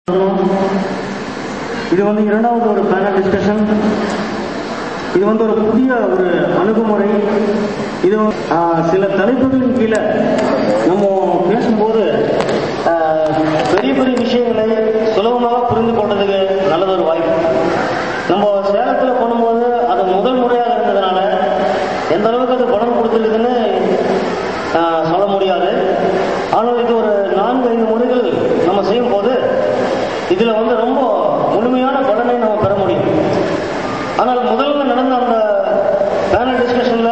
இது வந்து இரண்டாவது ஒரு பேனல் டிஸ்கஷன் இது வந்து ஒரு புதிய ஒரு அணுகுமுறை இது ஆஹ், சில தலைப்புகளின் கீழே நம்ம பேசும்போது ஆஹ், பெரிய பெரிய விஷயங்களை சுலபமாக புரிந்து கொள்றதுக்கு நல்லது ஒரு வாய்ப்பு நம்ம சேலத்தில் பண்ணும்போது அது முதல் முறையாக இருந்ததுனால எந்த அளவுக்கு அது பலன் கொடுத்துருக்குன்னு ஆஹ், சொல்ல முடியாது ஆனால் இது ஒரு நான்கு ஐந்து முறைகள் நம்ம செய்யும் போது இதுல வந்து ரொம்ப முழுமையான பலனை நம்ம பெற முடியும் ஆனால் முதல்ல நடந்த அந்த பேனல் டிஸ்கஷன்ல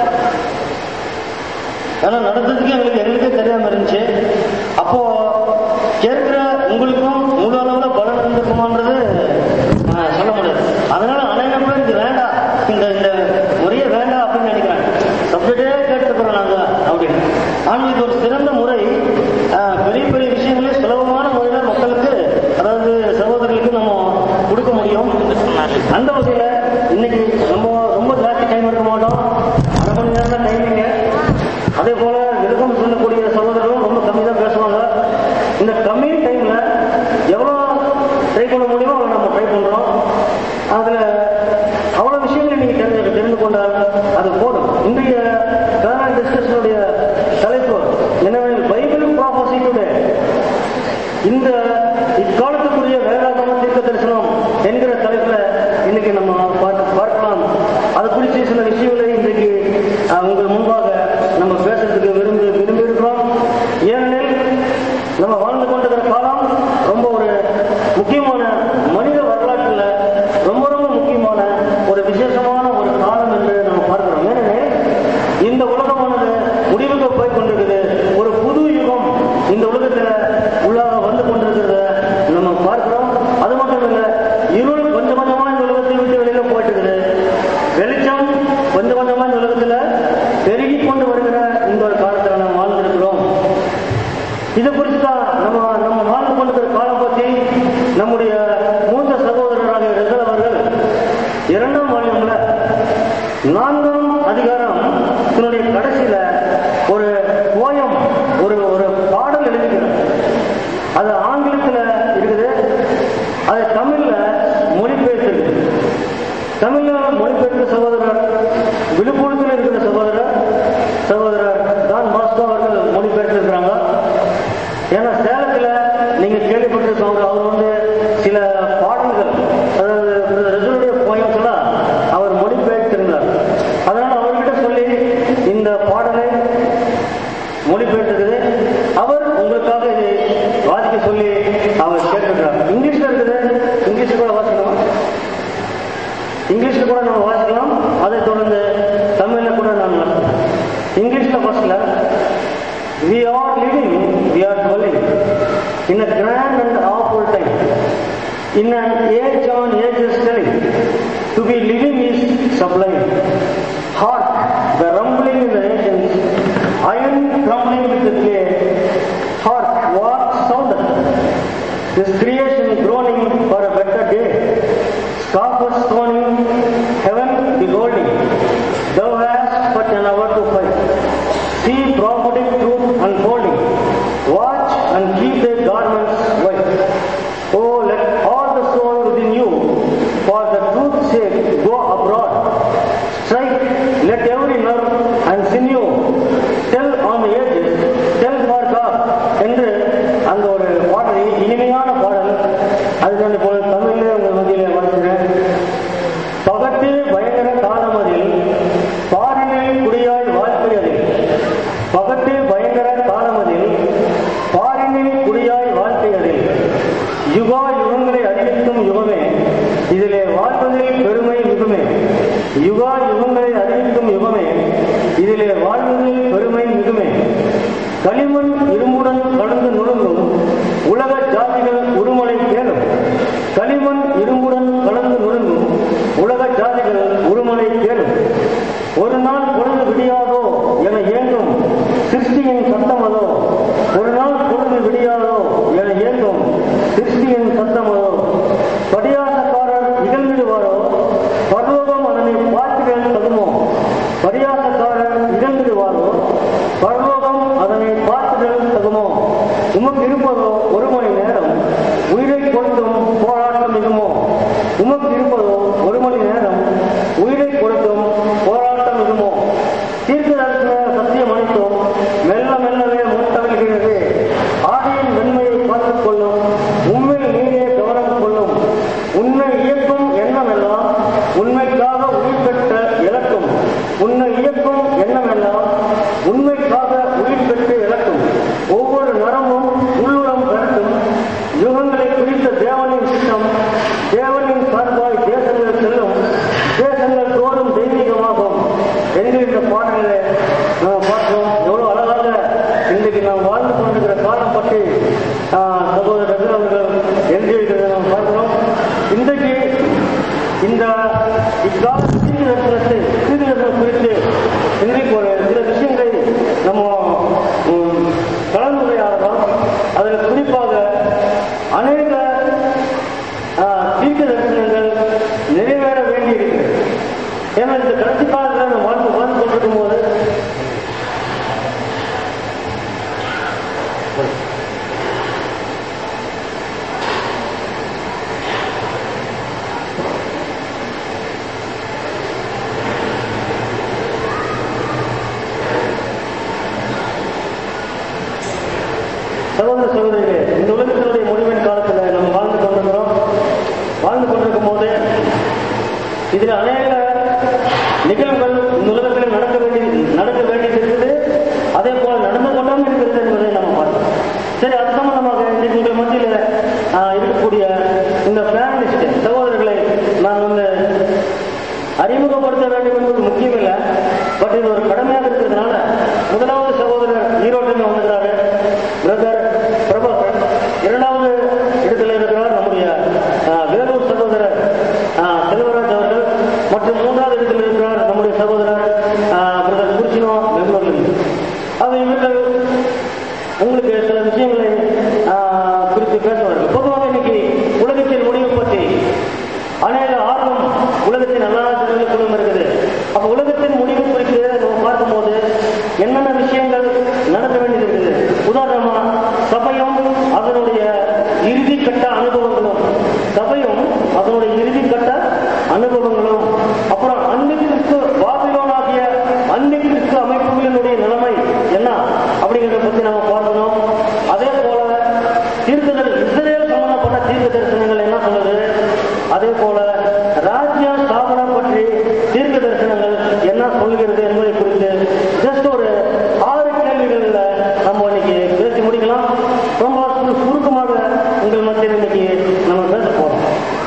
ஏன்னா நடந்ததுக்கு எங்களுக்கு எங்களுக்கே தெரியாம இருந்துச்சு அப்போ கேட்கிற உங்களுக்கும் முழு அளவுல பலன் இருந்திருக்குமான்றது ஆஹ், சொல்ல முடியாது அதனால அநேக பேர் இது வேண்டாம் இந்த இந்த முறையே வேண்டாம் அப்படின்னு நினைக்கிறேன் சப்ஜெக்டே கேட்டுக்கிறோம் நாங்க அப்படின்னு ஆனால் இது ஒரு சிறந்த முறை ஆஹ், பெரிய பெரிய விஷயங்களே சுலபமான முறையில மக்களுக்கு அதாவது சகோதரர்களுக்கு நம்ம கொடுக்க முடியும் அந்த வகையில இன்னைக்கு ரொம்ப ரொம்ப ஜாஸ்தி டைம் எடுக்க மாட்டோம் அரை மணி நேரம் தான் டைமிங்க அதே போல விருப்பம் சொல்லக்கூடிய சகோதரர்களும் ரொம்ப கம்மி தான் பேசுவாங்க இந்த கம்மி டைம்ல எவ்வளவு ட்ரை பண்ண முடியுமோ அவ்வளவு நம்ம ட்ரை பண்றோம் அதுல அவ்வளவு விஷயங்களை நீங்க தெரிஞ்சு தெரிந்து கொண்டால் அது போதும் இன்றைய பேனல் டிஸ்கஷனுடைய தலைப்பு என்னவெனில் பைபிள் ப்ராபசி டுடே இந்த இக்காலத்துக்குரிய வேதாகம தீர்க்க தரிசனம் என்கிற தலைப்புல இன்னைக்கு நம்ம பார்க்க- பார்க்கலாம் அது குறித்து சில விஷயங்களை இன்றைக்கு அஹ், உங்கள் முன்பாக நம்ம பேசுறதுக்கு விரும்பி விரும்பி இருக்கிறோம் ஏனெனில் நம்ம வாழ்ந்து கொண்டிருக்கிற காலம் ரொம்ப ஒரு முக்கியமான மனித வரலாற்றில் ரொம்ப ரொம்ப முக்கியமான ஒரு விசேஷமான ஒரு காலம் என்று நம்ம பார்க்கிறோம் ஏனெனில் இந்த உலகமானது முடிவுக்கு போய் கொண்டிருக்குது ஒரு புது யுகம் இந்த உலகத்துல உள்ளாக வந்து கொண்டிருக்கிறத நம்ம பார்க்கிறோம் அது மட்டும் இல்ல இருள் கொஞ்சம் கொஞ்சமா இந்த உலகத்தை விட்டு வெளியில போயிட்டு இருக்குது வெளிச்சம் கொஞ்சம் கொஞ்சமா இந்த உலகத்துல பெருகி கொண்டு வருகிற இந்த ஒரு காலத்துல நம்ம வாழ்ந்திருக்கிறோம் இதை குறித்து தான் நம்ம நம்ம வாழ்ந்து கொண்டிருக்கிற காலம் பற்றி நம்முடைய மூத்த சகோதரராக ரிசல் அவர்கள் இரண்டாம் வால்யூம்ல நான்காம் அதிகாரம் இதனுடைய கடைசியில ஒரு போயம் ஒரு ஒரு பாடல் எழுதிக்கிறார் அது ஆங்கிலத்துல இருக்குது அது தமிழ்ல மொழிபெயர்த்து தமிழ்ல மொழிபெயர்த்த சகோதரர் விழுப்புரத்தில் இருக்கிற சகோதரர் சகோதரர் தான் பாஸ்கோ அவர்கள் மொழிபெயர்த்திருக்கிறாங்க ஏன்னா சேலத்துல நீங்க கேள்விப்பட்டிருக்கவங்க அவர் வந்து சில பாடல்கள் அதாவது ரிசலுடைய போயம்ஸ் எல்லாம் அவர் மொழிபெயர்த்திருந்தார் அதனால அவர்கிட்ட சொல்லி இந்த பாடலை மொழிபெயர்த்திருக்குது அவர் உங்களுக்காக இதை வாசிக்க சொல்லி அவர் கேட்டிருக்கிறார் இங்கிலீஷ்ல இருக்குது இங்கிலீஷ்ல கூட வாசிக்கணும் இங்கிலீஷ்ல கூட நம்ம வாசிக்கலாம் அதை தொடர்ந்து தமிழ்ல கூட நாம் வாசிக்கலாம் இங்கிலீஷ்ல ஃபர்ஸ்ட்ல we are living we are dwelling in a grand and awful time in an age on ages telling to be living is sublime hark the rumbling in the nations iron crumbling with the clay hark what soundeth this creation groaning for a better day scoffers stoning heaven beholding thou hast but an hour to fight see prophetic truth unfolding watch and keep thy garments white oh let all the soul within you for the truth's sake go abroad strike let every nerve and sinew tell on the edges tell for God என்று அந்த ஒரு பாடலை இனிமையான பாடல் அது நான் இப்போ தமிழ்ல உங்கள் மத்தியிலே வாசிக்கிறேன் பகட்டு பயங்கர காலமதில் பாரினில் குடியாய் வாழ்க்கையதில் பகட்டு பயங்கர காலமதில் பாரினில் குடியாய் வாழ்க்கையதில் யுகா யுகங்களை அறிவிக்கும் யுகமே இதிலே வாழ்வதில் பெருமை மிகுமே யுகா யுகங்களை அறிவிக்கும் யுகமே இதிலே வாழ்வதில் பெருமை மிகுமே களிமண் இரும்புடன் கடந்து நுழுங்கும் உலக ஜாதிகள் உருமலை கேளும் களிமண் இரும்புடன் கலந்து நுழுங்கும் உலக ஜாதிகள் உருமலை கேளும் ஒரு நாள் பொழுது விடியாதோ என ஏங்கும் சிருஷ்டியின் சத்தமதோ ஒரு நாள் பொழுது விடியாதோ என ஏங்கும் சிருஷ்டியின் சத்தமதோ படியாசக்காரர் இகழ்ந்திடுவாரோ பர்லோகம் அதனை பார்க்கிறேன் தகுமோ பரியாசக்காரர் இகழ்ந்திடுவாரோ பரலோகம் அதனை பார்த்துதல் தீர்க்க தரிசனங்கள் நிறைவேற வேண்டியிருக்கிறது ஏன்னா இந்த கடைசி காலத்துல நம்ம வாழ்ந்து வாழ்ந்து கொண்டிருக்கும் போது சகோதர சகோதரிகளே இந்த உலகத்தினுடைய முடிவின் காலத்துல நம்ம வாழ்ந்து கொண்டிருக்கிறோம் வாழ்ந்து கொண்டிருக்கும் போது இதுல அநேக நிகழ்வுகள் இந்த உலகத்தில் நடக்க வேண்டி நடக்க வேண்டியது இருக்குது அதே போல நடந்து கொண்டும் இருக்கிறது என்பதை நம்ம பார்த்தோம் சரி அது சம்பந்தமாக இன்னைக்கு உங்கள் மத்தியில் ஆஹ், இருக்கக்கூடிய இந்த ஃபேமிலிஸ்ட் சகோதரர்களை நான் வந்து அறிமுகப்படுத்த வேண்டும் என்பது முக்கியம் இல்லை பட் இது ஒரு கடமையாக இருக்கிறதுனால முதலாவது சகோதரர் ஈரோட்டில் வந்துகிறாரு பிரதர் பிரபாகர் இரண்டாவது இடத்துல இருக்கிறார் நம்முடைய ஆஹ், வேலூர் சகோதரர் ஆஹ், செல்வராஜ் அவர்கள் மற்றும் மூன்றாவது இடத்தில் இருக்கிறார் நம்முடைய சகோதரர் ஆஹ், பிரதர் குர்ச்சினோ பெங்களூரில் அது இவர்கள் உங்களுக்கு சில விஷயங்களை ஆஹ், குறித்து பேசுவார்கள் பொதுவாக இன்னைக்கு உலகத்தின் முடிவு பற்றி அநேக ஆர்வம் உலகத்தின் எல்லா ஜனங்களுக்குள்ளும் இருக்குது அப்ப உலகத்தின் முடிவு குறித்து நம்ம பார்க்கும்போது என்னென்ன விஷயங்கள் நடக்க வேண்டியது இருக்குது உதாரணமா சபையும் அதனுடைய இறுதி கட்ட அனுபவங்களும் சபையும் அதனுடைய இறுதி கட்ட அனுபவங்களும் அப்புறம் அன்னைக்கு பாபிலோனாகிய அன்னைக்கு அமைப்புகளினுடைய நிலைமை என்ன அப்படிங்கிறத பத்தி நம்ம பார்க்கணும் அதே போல தீர்க்கதர் இஸ்ரேல் சம்பந்தப்பட்ட தீர்க்க தரிசனங்கள் என்ன சொல்லுது அதே போல ராஜ்ய ஸ்தாபனம் பற்றி தீர்க்க தரிசனங்கள் என்ன சொல்கிறது என்பதை குறித்து ஜஸ்ட் ஒரு ஆறு கேள்விகள்ல நம்ம இன்னைக்கு பேசி முடிக்கலாம் ரொம்ப சு- சுருக்கமாக உங்கள் மத்தியில் இன்னைக்கு நம்ம பேச போறோம்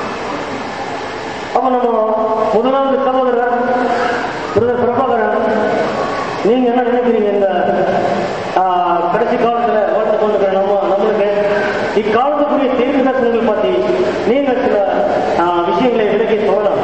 அப்ப நம்ம முதலாவது சகோதரர் பிரதர் பிரபாகரன் நீங்க என்ன நினைக்கிறீங்க இந்த ஆஹ், கடைசி காலத்துல வாழ்ந்து கொண்டிருக்கிற நம்ம நம்மளுக்கு இக்காலத்துக்குரிய தீர்க்க தரிசனங்கள் பத்தி நீங்க சில ஆஹ், விஷயங்களை விலகி சொல்லலாம்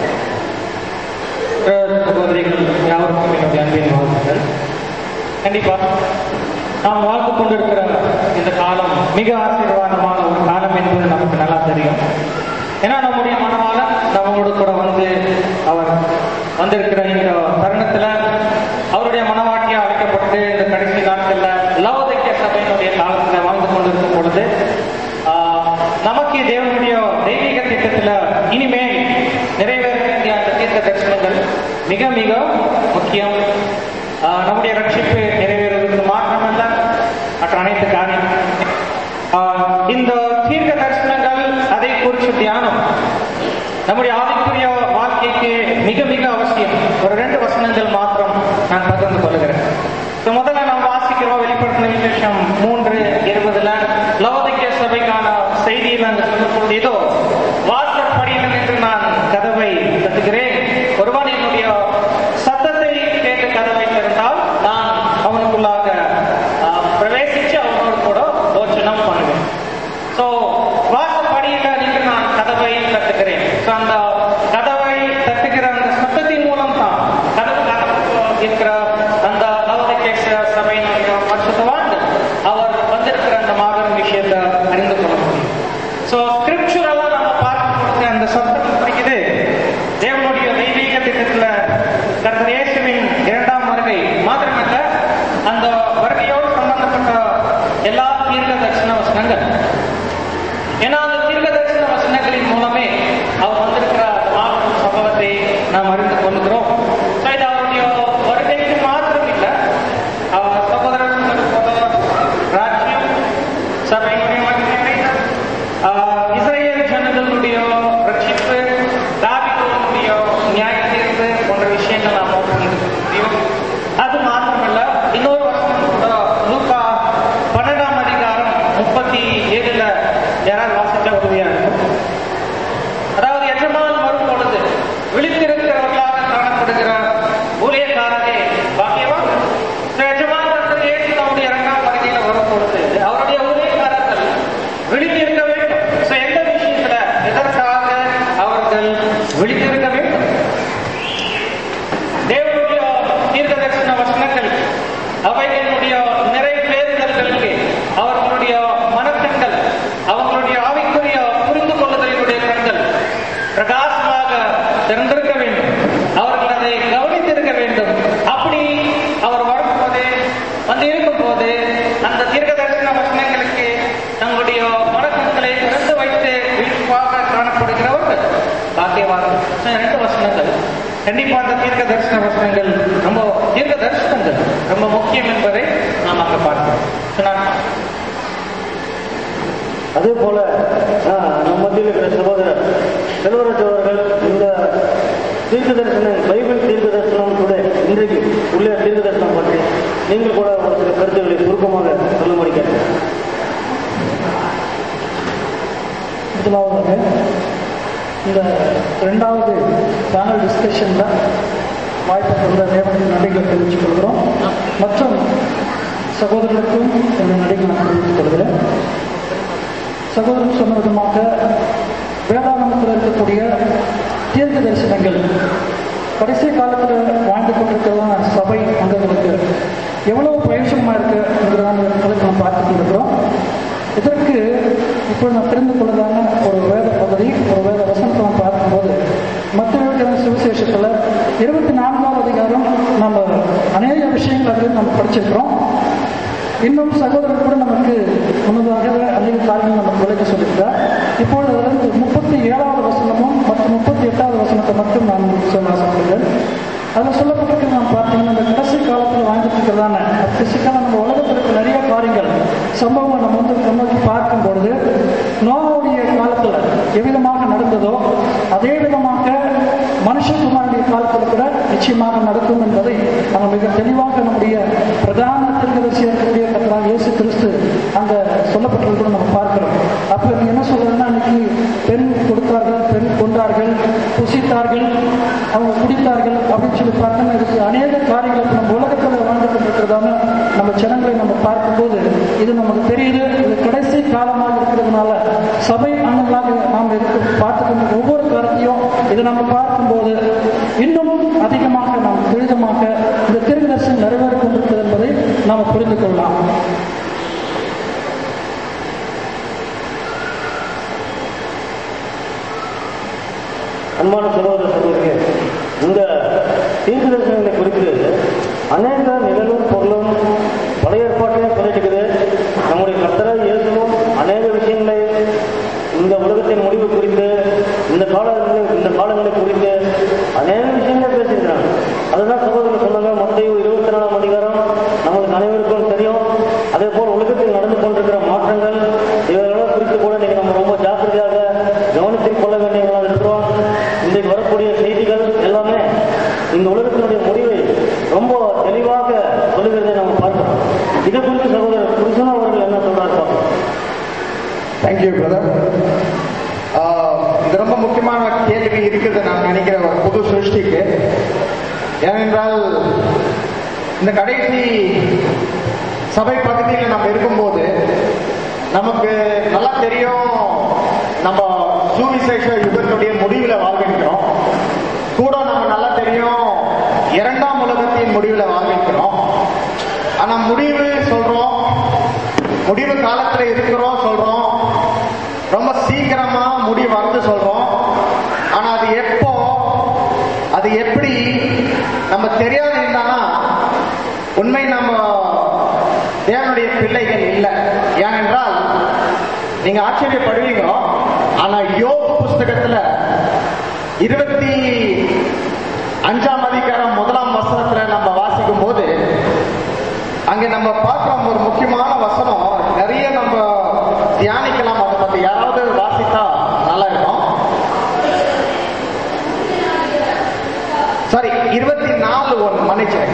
சகோதரிகள் யாவருக்கும் என்னுடைய அன்பின் வாழ்த்துக்கள் கண்டிப்பா நாம் வாழ்ந்து கொண்டிருக்கிற இந்த காலம் மிக ஆசீர்வாதமான ஒரு காலம் என்பது நமக்கு நல்லா தெரியும் ஏன்னா நம்முடைய மனவாளன் நம்மளோட கூட வந்து அவர் வந்திருக்கிற இந்த தருணத்துல அவருடைய மனவாட்டியா அழைக்கப்பட்டு இந்த கடைசி நாட்கள்ல லவோதைக்கிய சபையினுடைய காலத்துல வாழ்ந்து கொண்டிருக்கும் பொழுது ஆஹ், நமக்கு தேவனுடைய தெய்வீக திட்டத்துல இனிமேல் நிறைவேற வேண்டிய அந்த தீர்க்க தரிசனங்கள் மிக மிக முக்கியம் ஆஹ், நம்முடைய ரட்சிப்பு நிறைவேறுவதற்கு மாற்றமல்ல மற்ற அனைத்து காரியம் ஆஹ், இந்த தீர்க்க தரிசனங்கள் அதை குறித்து தியானம் நம்முடைய ஆவிக்குரிய வாழ்க்கைக்கு மிக மிக அவசியம் ஒரு ரெண்டு வசனங்கள் மாத்திரம் நான் பகிர்ந்து கொள்கிறேன் So, முதல்ல நாம் வாசிக்கிறோம் வெளிப்படுத்தின விசேஷம் மூன்று இருபதுல லவோதிக்க சபைக்கான செய்தியில் அங்கு சொல்லக்கூடிய இதோ வாசற்படியில் நின்று நான் கதவை தட்டுகிறேன் ஒருவன் என்னுடைய சத்தத்தை கேட்டு கதவை திறந்தால் நான் அவனுக்குள்ளாக ஆஹ், பிரவேசிச்சு அவனோடு கூட போச்சனம் பண்ணுவேன் சோ வாசப்படியில நின்று நான் கதவை தட்டுகிறேன் So, அந்த கதவை தட்டுகிற அந்த சத்தத்தின் மூலம் தான் கதவு காக்கப்பட்டு இருக்கிற அந்த நவதகேச சபையினுடைய பரிசுத்தவான் அவர் வந்திருக்கிற அந்த மாபெரும் விஷயத்தை அறிந்து கொள்ள முடியும் சோ ஸ்கிரிப்சுரலா நம்ம பார்க்கக்கூடிய அந்த சத்தம் குறிக்குது தேவனுடைய தெய்வீக திட்டத்துல கர்த்தர் இயேசுவின் இரண்டாம் வருகை மாத்திரமல்ல அந்த வருகையோடு சம்பந்தப்பட்ட எல்லா தீர்க்க தரிசன வசனங்கள் ஏன்னா அந்த தீர்க்க தரிசன வசனங்களின் மூலமே அவர் வந்திருக்கிற அந்த மாபெரும் சம்பவத்தை நாம் அறிந்து கொள்கிறோம் So, இது அவருடைய வருகைக்கு மாத்திரம் இல்லை அவர் சகோதரர் சொன்னது போல ராஜ்யம் சபையினுடைய மகிமை ஆஹ், இஸ்ரேல் கண்டிப்பா அந்த தீர்க்க தரிசன வசனங்கள் ரொம்ப தீர்க்க தரிசனங்கள் ரொம்ப முக்கியம் என்பதை நாம் அங்க பார்க்கிறோம் சொன்னார் அதே போல ஆஹ், நம் மத்தியில் இருக்கிற சகோதரர் செல்வராஜ் அவர்கள் இந்த தீர்க்க தரிசனம் பைபிள் தீர்க்க தரிசனம் கூட இன்றைக்கு உள்ள தீர்க்க தரிசனம் பற்றி நீங்கள் கூட ஒரு சில கருத்துக்களை சுருக்கமாக சொல்லும்படி கேட்கிறேன் முதலாவதாக இந்த ரெண்டாவது பேனல் டிஸ்கஷனில் வாய்ப்பு தந்த தேவனுக்கு நன்றிகளை தெரிவித்துக் கொள்கிறோம் மற்றும் சகோதரர்களுக்கும் என்னுடைய நன்றிகளை நான் தெரிவித்துக் கொள்கிறேன் சகோதரன் சொன்ன விதமாக வேதாகமத்தில் இருக்கக்கூடிய தீர்க்க தரிசனங்கள் கடைசி காலத்தில் வாழ்ந்து கொண்டிருக்கிறதான சபை அங்கங்களுக்கு எவ்வளவு பிரயோஜனமாக இருக்குங்கிறதான தலைப்பு நாம் பார்த்துக் கொண்டிருக்கிறோம் இதற்கு இப்போ நான் தெரிந்து கொள்ளதான ஒரு வேத பகுதி ஒரு வேத வசனத்தை நாம் பார்க்கும்போது மத்திய சுவிசேஷத்தில் இருபத்தி நான்காவது அதிகாரம் நம்ம அநேக விஷயங்கள் அதில் நம்ம படிச்சிருக்கிறோம் இன்னும் சகோதரர் கூட நமக்கு முன்னதாக அநேக காரியங்கள் நமக்கு விளக்க சொல்லியிருக்கார் இப்பொழுது அதிலிருந்து முப்பத்தி ஏழாவது வசனமும் மற்றும் முப்பத்தி எட்டாவது வசனத்தை மட்டும் நான் சொல்ல ஆசைப்படுகிறேன் அதில் சொல்லப்பட்டிருக்கு நாம் பார்த்தீங்கன்னா இந்த கடைசி காலத்தில் வாழ்ந்துட்டு இருக்கிறதான கடைசி காலம் நம்ம உலகத்தில் இருக்க நிறைய காரியங்கள் சம்பவங்கள் நம்ம வந்து முன்னோக்கி பார்க்கும் பொழுது நோவுடைய காலத்தில் எவ்விதமாக நடந்ததோ அதே விதமாக மனுஷகுமாருடைய காலத்தில் கூட நிச்சயமாக நடக்கும் என்பதை நம்ம மிக தெளிவாக நம்முடைய பிரதான திருக்கதர்சியாக இருக்கக்கூடிய கத்தராக இயேசு கிறிஸ்து அந்த சொல்லப்பட்டிருக்கிறத நம்ம பார்க்கிறோம் அப்ப நீங்க என்ன சொல்றதுன்னா இன்னைக்கு பெண் கொடுத்தார்கள் பெண் கொண்டார்கள் புசித்தார்கள் அவங்க குடித்தார்கள் அப்படின்னு சொல்லி பார்த்தோம்னா இதுக்கு அநேக காரியங்கள் இப்ப நம்ம உலகத்தில் வாழ்ந்து கொண்டிருக்கிறதான நம்ம ஜனங்களை நம்ம பார்க்கும்போது இது நமக்கு தெரியுது இது கடைசி காலமாக இருக்கிறதுனால சபை அண்ணங்களாக நாம் இருக்கு பார்த்து கொண்டு ஒவ்வொரு காரியத்தையும் இதை நம்ம பார்க்கும்போது இன்னும் அதிகமாக நாம் துரிதமாக இந்த திருதர்சனம் நிறைவேறிக் கொண்டிருக்கிறது என்பதை நாம் புரிந்து கொள்ளலாம் அன்பான சகோதர சகோதரிகள் இந்த தீர்க்க தரிசனங்களை குறித்து அநேக நிழலும் பொருளும் பழைய ஏற்பாட்டிலையும் சொல்லிட்டுக்குது நம்முடைய கர்த்தராக இயேசுவும் அநேக விஷயங்களை இந்த உலகத்தின் முடிவு குறித்து இந்த காலங்களை இந்த காலங்களை குறித்து அநேக விஷயங்களை பேசியிருக்கிறாங்க அதுதான் சகோதரர் சொன்னாங்க மத்திய இருபத்தி நாலாம் அதிகாரம் நம்மளுக்கு அனைவருக்கும் தெரியும் அதே போல் உலகத்தில் நடந்து கொண்டிருக்கிற மாற்றங்கள் இவைகளெல்லாம் குறித்து கூட இன்னைக்கு நம்ம ரொம்ப ஜாக்கிரதையாக கவனித்துக் கொள்ள வேண்டியவர்களாக இருக்கிறோம் இன்றைக்கு வரக்கூடிய செய்திகள் எல்லாமே இந்த உலகத்தினுடைய முடிவை ரொம்ப தெளிவாக சொல்லுகிறதை நம்ம பார்க்கிறோம் இதை குறித்து சகோதரர் புருஷன் அவர்கள் என்ன சொல்றாரு பார்ப்போம் தேங்க்யூ பிரதர் இது ரொம்ப முக்கியமான கேள்வி இருக்குது நான் நினைக்கிறேன் ஒரு புது சிருஷ்டிக்கு ஏனென்றால் இந்த கடைசி சபை பகுதியில் நம்ம இருக்கும்போது நமக்கு நல்லா தெரியும் நம்ம சுவிசேஷ யுகத்துடைய முடிவில் வாழ்கின்றோம் கூட நம்ம நல்லா தெரியும் இரண்டாம் உலகத்தின் முடிவில் வாழ்கின்றோம் ஆனா முடிவு சொல்றோம் முடிவு காலத்துல இருக்கிறோம் சொல்றோம் ரொம்ப சீக்கிரமா முடிவு வந்து சொல்றோம் ஆனா அது எப்போ அது எப்படி நம்ம தெரியாது இருந்தானா உண்மை நம்ம தேவனுடைய பிள்ளைகள் இல்லை ஏனென்றால் நீங்க ஆச்சரியப்படுவீங்க ஆனா யோக புஸ்தகத்துல இருபத்தி அஞ்சாம் அதிகாரம் முதலாம் வசனத்துல நம்ம வாசிக்கும் போது அங்க நம்ம பார்க்கிறோம் ஒரு முக்கியமான வசனம் நிறைய நம்ம தியானிக்கலாம் அதை பத்தி யாராவது வாசித்தா நல்லா இருக்கும் சாரி இருபத்தி நாலு ஒன்று மன்னிச்சேன்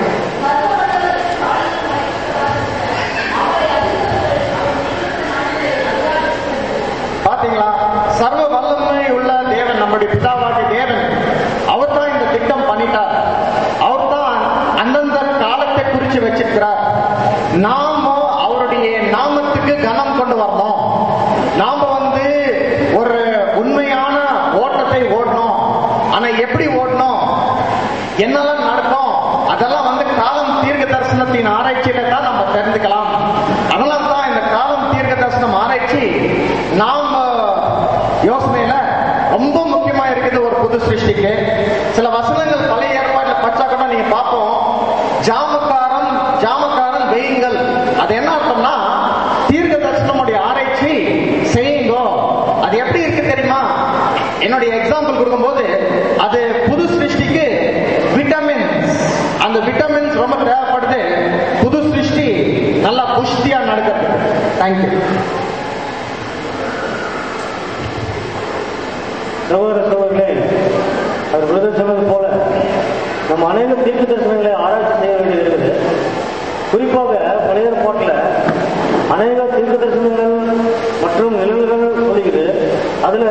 பாத்தீங்களா சர்வ வல்லமை உள்ள தேவன் நம்முடைய பிதாவாகிய தேவன் அவர் தான் இந்த திட்டம் பண்ணிட்டார் அவர் தான் அந்தந்த காலத்தை குறிச்சு வச்சிருக்கிறார் நாம அவருடைய நாமத்துக்கு கனம் கொண்டு வரணும் நாம வந்து ஒரு உண்மையான ஓட்டத்தை ஓடணும் ஆனா எப்படி ஓடணும் என்னெல்லாம் நடக்கும் அதெல்லாம் வந்து காலம் தீர்க்க தரிசனத்தின் ஆராய்ச்சியில தான் நம்ம தெரிஞ்சுக்கலாம் அதனால தான் இந்த காலம் தீர்க்க தரிசனம் ஆராய்ச்சி நாம யோசனையில ரொம்ப முக்கியமா இருக்குது ஒரு புது சிருஷ்டிக்கு சில வசனங்கள் பழைய ஏற்பாட்டுல பச்சா கூட நீங்க பார்ப்போம் ஜாமக்காரன் ஜாமக்காரன் வெயுங்கள் அது என்ன அர்த்தம்னா தீர்க்க தரிசனமுடைய ஆராய்ச்சி செய்யுங்கோ அது எப்படி இருக்கு தெரியுமா என்னுடைய எக்ஸாம்பிள் கொடுக்கும்போது அது புது சிருஷ்டிக்கு சகோதர சகோதரர்களே அவர் விருது சொன்னது போல நம்ம அநேக தீர்க்க தரிசனங்களை ஆராய்ச்சி செய்ய வேண்டியது இருக்குது குறிப்பாக பழைய ஏற்பாட்டில் அநேக தீர்க்க தரிசனங்கள் மற்றும் நிலவுகள் சொல்லுகிறது அதுல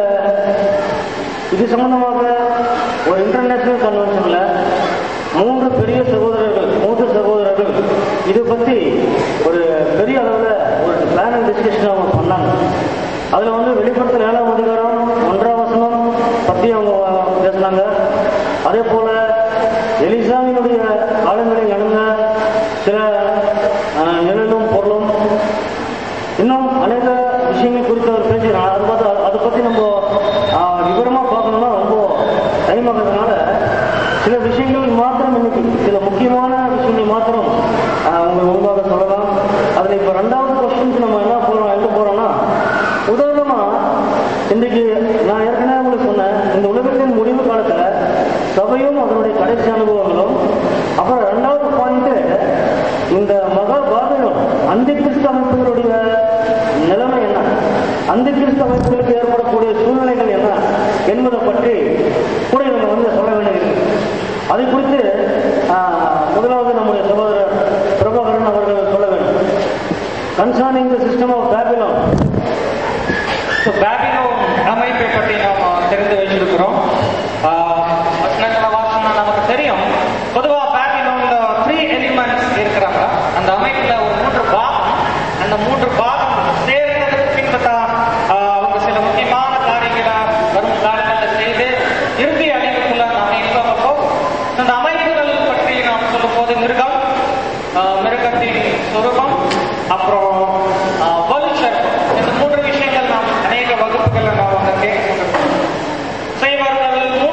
இது சம்பந்தமாக ஒரு இன்டர்நேஷனல் கன்வென்ஷன்ல மூன்று பெரிய சகோதரர்கள் மூன்று சகோதரர்கள் இது பத்தி ஒரு பெரிய அளவுல ஒரு பிளான் டிஸ்கஷன் அவங்க பண்ணாங்க அதுல வந்து வெளிப்படுத்தல் ஏழாம் அதிகாரம் ஒன்றாம் வசனம் பத்தி அவங்க பேசினாங்க அதே போல எலிசாவினுடைய காலங்களில் நடந்த சில அஹ், நிழலும் பொருளும் இன்னும் அநேக விஷயங்கள் குறித்து அவர் பேசுகிறார் அது பார்த்து அதை பத்தி நம்ம ஆஹ், விவரமா பார்க்கணும்னா ரொம்ப டைம் ஆகிறதுனால சில விஷயங்கள் மாத்திரம் இன்னைக்கு சில முக்கியமான விஷயங்கள் மாத்திரம் ஆஹ், உங்க முன்பாக சொல்லலாம் அதுல இப்ப ரெண்டாவது கொஸ்டின்ஸ் நம்ம என்ன போறோம் எங்க போறோம்னா உதாரணமா இன்றைக்கு நான் ஏற்கனவே உங்களுக்கு சொன்னேன் இந்த உலகத்தின் முடிவு காலத்துல சபையும் அதனுடைய கடைசி அனுபவங்களும் அப்புறம் ரெண்டாவது பாயிண்ட் இந்த மகா பாதகம் அந்த கிறிஸ்து அமைப்புகளுடைய நிலைமை என்ன அந்த கிறிஸ்து அமைப்புகளுக்கு ஏற்படக்கூடிய சூழ்நிலைகள் என்ன என்பதை பற்றி கூட இவங்க வந்து சொல்ல வேண்டியது அதை குறித்து ஆஹ், முதலாவது நம்முடைய சகோதரர் பிரபாகரன் அவர்கள் சொல்ல வேண்டும் concerning the system of Babylon so Babylon அமைப்பை பற்றி நாம் தெரிந்து வச்சிருக்கிறோம் ஆஹ் வசனத்துல வாசனா நமக்கு தெரியும் பொதுவா பேபிலோன்ல த்ரீ எலிமெண்ட்ஸ் இருக்கிறாங்க அந்த அமைப்புல ஒரு மூன்று பாகம் அந்த மூன்று பாகம் சேர்ந்ததுக்கு பின்பு தான் ஆஹ் அவங்க சில முக்கியமான காரியங்களை வரும் காலங்களில் செய்து இறுதி அழிவுக்குள்ள நாம் இல்லாம போகும் அந்த அமைப்புகள் பற்றி நாம் சொல்லும் போது மிருகம் ஆஹ் மிருகத்தின் சுரூபம் அப்புறம் ஆஹ் வலுச்சர் இந்த மூன்று விஷயங்கள் நாம் அநேக வகுப்புகளை நாம் அங்க கேட்டுக்கொண்டிருக்கோம் செய்வார்கள்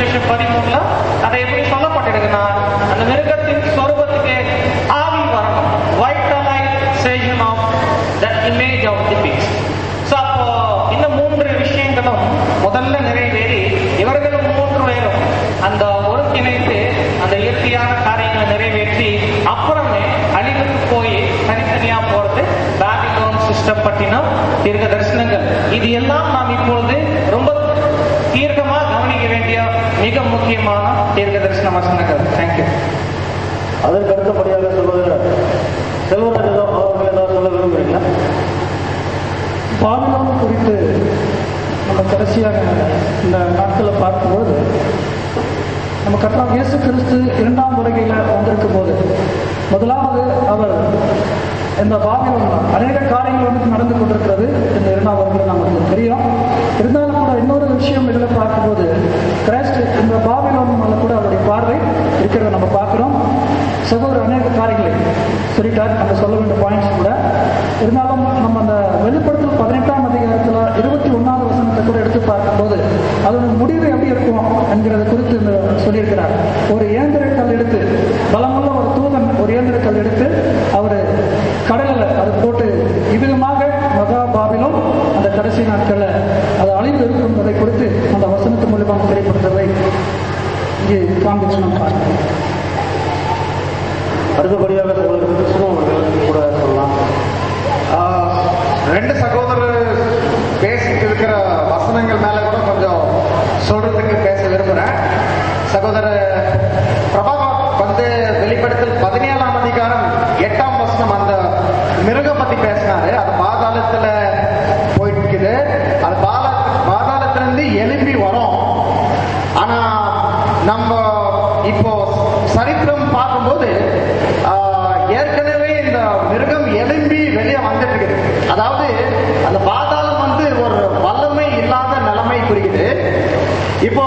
சுவிசேஷம் பதிமூணுல அதை எப்படி சொல்லப்பட்டிருக்குன்னா அந்த மிருகத்தின் சொரூபத்துக்கு ஆவி வரணும் vitalisation of the image of the beast so அப்போ இந்த மூன்று விஷயங்களும் முதல்ல நிறைவேறி இவர்களும் மூன்று பேரும் அந்த ஒருங்கிணைத்து அந்த இயற்கையான காரியங்களை நிறைவேற்றி அப்புறமே அழிவுக்கு போய் தனித்தனியா போறது பேபிலோன் சிஸ்டம் பற்றின தீர்க்க தரிசனங்கள் இது எல்லாம் நாம் இப்பொழுது ரொம்ப தீர்க்கமா கவனிக்க வேண்டிய மிக முக்கியமான தீர்க்க தரிசன வசனங்கள் தேங்க்யூ அதற்கு அடுத்தபடியாக சொல்வது செல்வராஜ் ஏதோ அவர்கள் ஏதாவது சொல்ல விரும்புகிறீங்களா பாபிலோன் குறித்து நம்ம கடைசியாக இந்த நாட்களை பார்க்கும்போது நம்ம கர்த்தர் இயேசு கிறிஸ்து இரண்டாம் வருகையில் வந்திருக்கும் போது முதலாவது அவர் இந்த பாபிலோன் அநேக காரியங்கள் வந்து நடந்து கொண்டிருக்கிறது இந்த இரண்டாம் வருகையில் நமக்கு தெரியும் இருந்தாலும் கூட இன்னொரு விஷயம் இதில் பார்க்கும்போது கிரைஸ்ட் இந்த பாபிலோன் மேல கூட அவருடைய பார்வை இருக்கிறத நம்ம பார்க்கிறோம் சகோதரர் அநேக காரியங்களை சொல்லிட்டார் நம்ம சொல்ல வேண்டிய பாயிண்ட்ஸ் கூட இருந்தாலும் நம்ம அந்த வெளிப்படுத்தல் பதினெட்டாம் அதிகாரத்தில் இருபத்தி ஒன்றாவது வசனத்தை கூட எடுத்து பார்க்கும்போது அதோட முடிவு எப்படி இருக்கும் என்கிறத குறித்து இந்த சொல்லியிருக்கிறார் ஒரு இயந்திரக்கல் எடுத்து பலமுள்ள ஒரு தூதன் ஒரு இயந்திரக்கல் எடுத்து அவர் கடலில் அது போட்டு இவ்விதமாக மகா பாபிலும் அந்த கடைசி நாட்களில் அது அழிந்து இருக்கும் என்பதை குறித்து அந்த வசனத்து மூலியமாக தெரியப்படுத்துவதை இங்கே காண்பிச்சு நம்ம பார்க்கிறோம் அடுத்தபடியாக உங்களுக்கு கிருஷ்ணன் அவர்கள் கூட சொல்லலாம் ஆஹ், ரெண்டு சகோதரர் பேசிட்டு இருக்கிற வசனங்கள் மேல கூட கொஞ்சம் சொல்றதுக்கு பேச விரும்புறேன் சகோதரர் பிரபாகர் வந்து வெளிப்படுத்தல் பதினேழாம் அதிகாரம் எட்டாம் வசனம் அந்த மிருகம் பத்தி பேசினாரு அது பாதாளத்துல போயிட்டு அது பாதாள பாதாளத்திலிருந்து எழும்பி வரும் ஆனா நம்ம இப்போ சரித்திரம் பார்க்கும்போது ஆஹ், ஏற்கனவே இந்த மிருகம் எழும்பி வெளியே வந்துட்டு இருக்குது அதாவது அந்த பாதாளம் வந்து ஒரு வல்லமை இல்லாத நிலைமை குறிக்குது இப்போ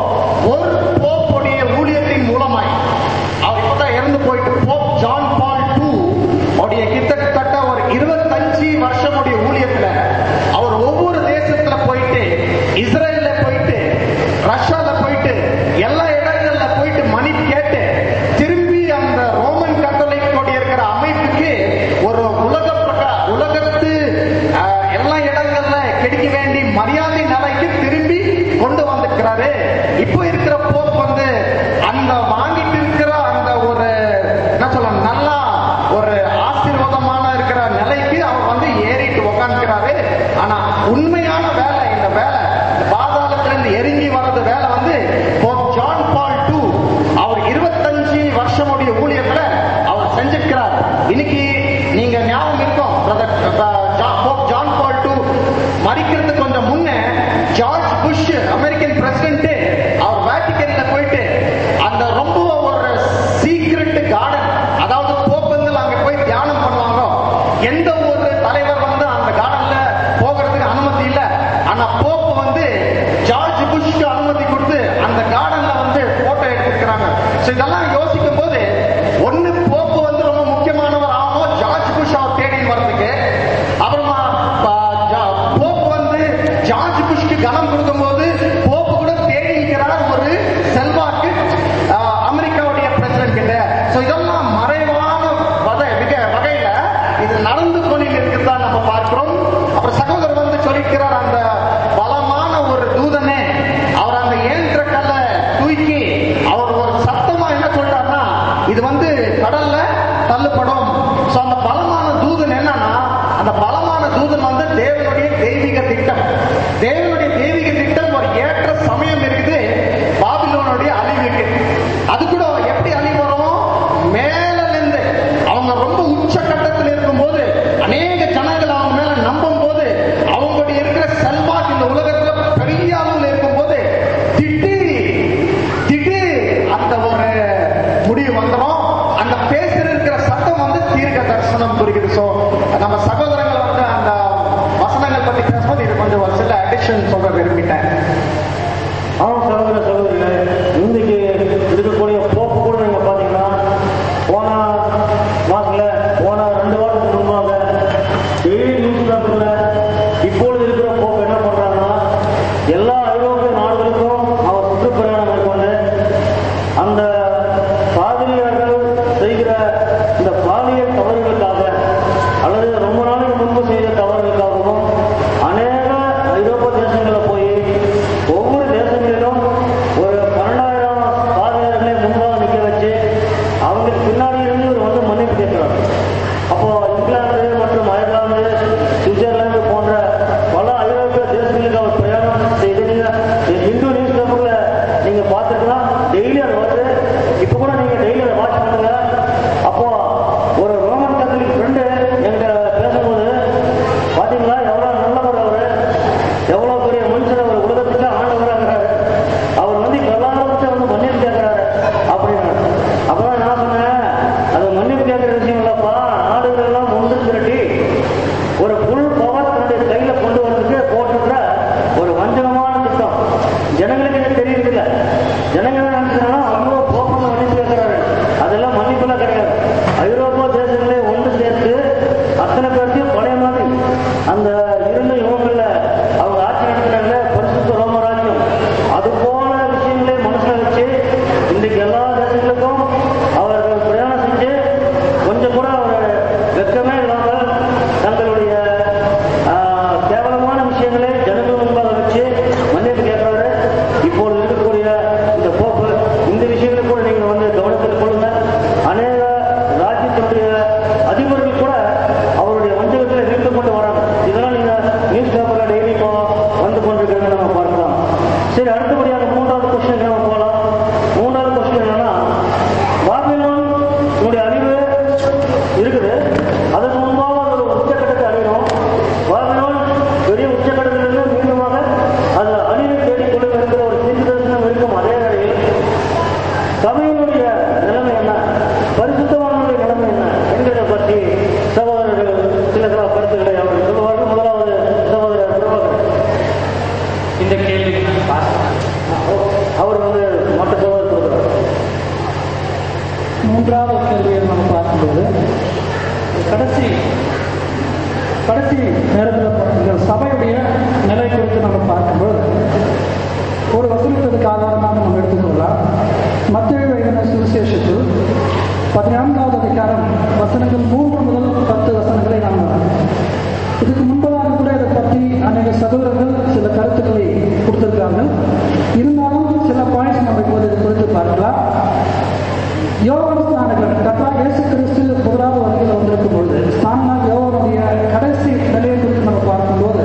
ஒரு போப்புடைய ஊழியத்தின் மூலமாய் அவர் இப்பதான் இறந்து போயிட்டு போப் ஜான் பால் டூ அவருடைய கிட்டத்தட்ட ஒரு இருபத்தஞ்சு வருஷமுடைய ஊழியத்துல அவர் ஒவ்வொரு தேசத்துல போயிட்டு இஸ்ரேல்ல போயிட்டு ரஷ்யால போயிட்டு எல்லா இடங்கள்ல போயிட்டு மணி கேட்டு திரும்பி அந்த ரோமன் கத்தோலிக்கோட இருக்கிற அமைப்புக்கு ஒரு உலக பிரகா உலகத்து ஆஹ், எல்லா இடங்கள்ல கிடைக்க வேண்டிய மரியாதை நிலைக்கு திரும்பி கொண்டு வந்திருக்கிறாரு இப்போ இருக்கிற போப் வந்து அந்த வாங்கிட்டு இருக்கிற அந்த ஒரு என்ன சொல்ல நல்லா ஒரு ஆசீர்வாதமான இருக்கிற நிலைக்கு அவர் வந்து ஏறிட்டு உக்காந்துக்கிறாரு ஆனா உண்மையான வேலை இந்த வேலை இந்த பாதாளத்திலிருந்து எரிஞ்சி வர்றது வேலை வந்து போப் ஜான் பால் டூ அவர் இருபத்தஞ்சு வருஷமுடைய ஊழியத்துல அவர் செஞ்சிருக்கிறார் இன்னைக்கு நீங்க ஞாபகம் இருக்கும் brother, அஹ், ஜா- போப் ஜான் பால் டூ மறிக்கிறதுக்கு கொஞ்சம் முன்ன ஜார்ஜ் புஷ் அமெரிக்கன் பிரசிடென்ட் அவர் வேட்டிக்கன்ல போயிட்டு அந்த ரொம்ப ஒரு சீக்ரெட் கார்டன் அதாவது போப்பங்கள் அங்க போய் தியானம் பண்ணுவாங்க எந்த ஒரு தலைவர் வந்து அந்த கார்டன்ல போகிறதுக்கு அனுமதி இல்ல ஆனா போப்பு வந்து ஜார்ஜ் புஷ்க்கு அனுமதி கொடுத்து அந்த கார்டன்ல வந்து போட்டோ எடுத்துக்கிறாங்க சோ இதெல்லாம் யோசிக்கும் போது ஒண்ணு போப்பு வந்து ரொம்ப முக்கியமானவர் ஆகும் ஜார்ஜ் புஷ் அவர் தேடி வர்றதுக்கு அப்புறமா ப- ஜா- போப்பு வந்து ஜார்ஜ் புஷ்க்கு கனம் கொடுக்கும்போது போப்பு கூட தேடி இருக்கிறார் ஒரு செல்வாக்கு கடைசி கடைசி நேரத்தில் இந்த சபையுடைய நிலை குறித்து நம்ம பார்க்கும்போது ஒரு வசனத்திற்கு ஆதாரமாக நம்ம எடுத்துக்கொள்ளலாம் மத்திய எழுதின சுவிசேஷத்தில் பதினான்காவது அதிகாரம் வசனங்கள் மூன்று முதல் பத்து வசனங்களை நாம் இதுக்கு முன்பதாக கூட இதை பற்றி அநேக சகோதரர்கள் சில கருத்துக்களை கொடுத்திருக்கார்கள் இருந்தாலும் சில பாயிண்ட்ஸ் நம்ம இப்போது இது குறித்து பார்க்கலாம் யோவான் ஸ்நானகர் கர்த்தா இயேசு கிறிஸ்து முதலாவது வருகையில் வந்திருக்கும் பொழுது ஸ்நானனாக யோவானுடைய கடைசி நிலையை குறித்து நம்ம பார்க்கும்போது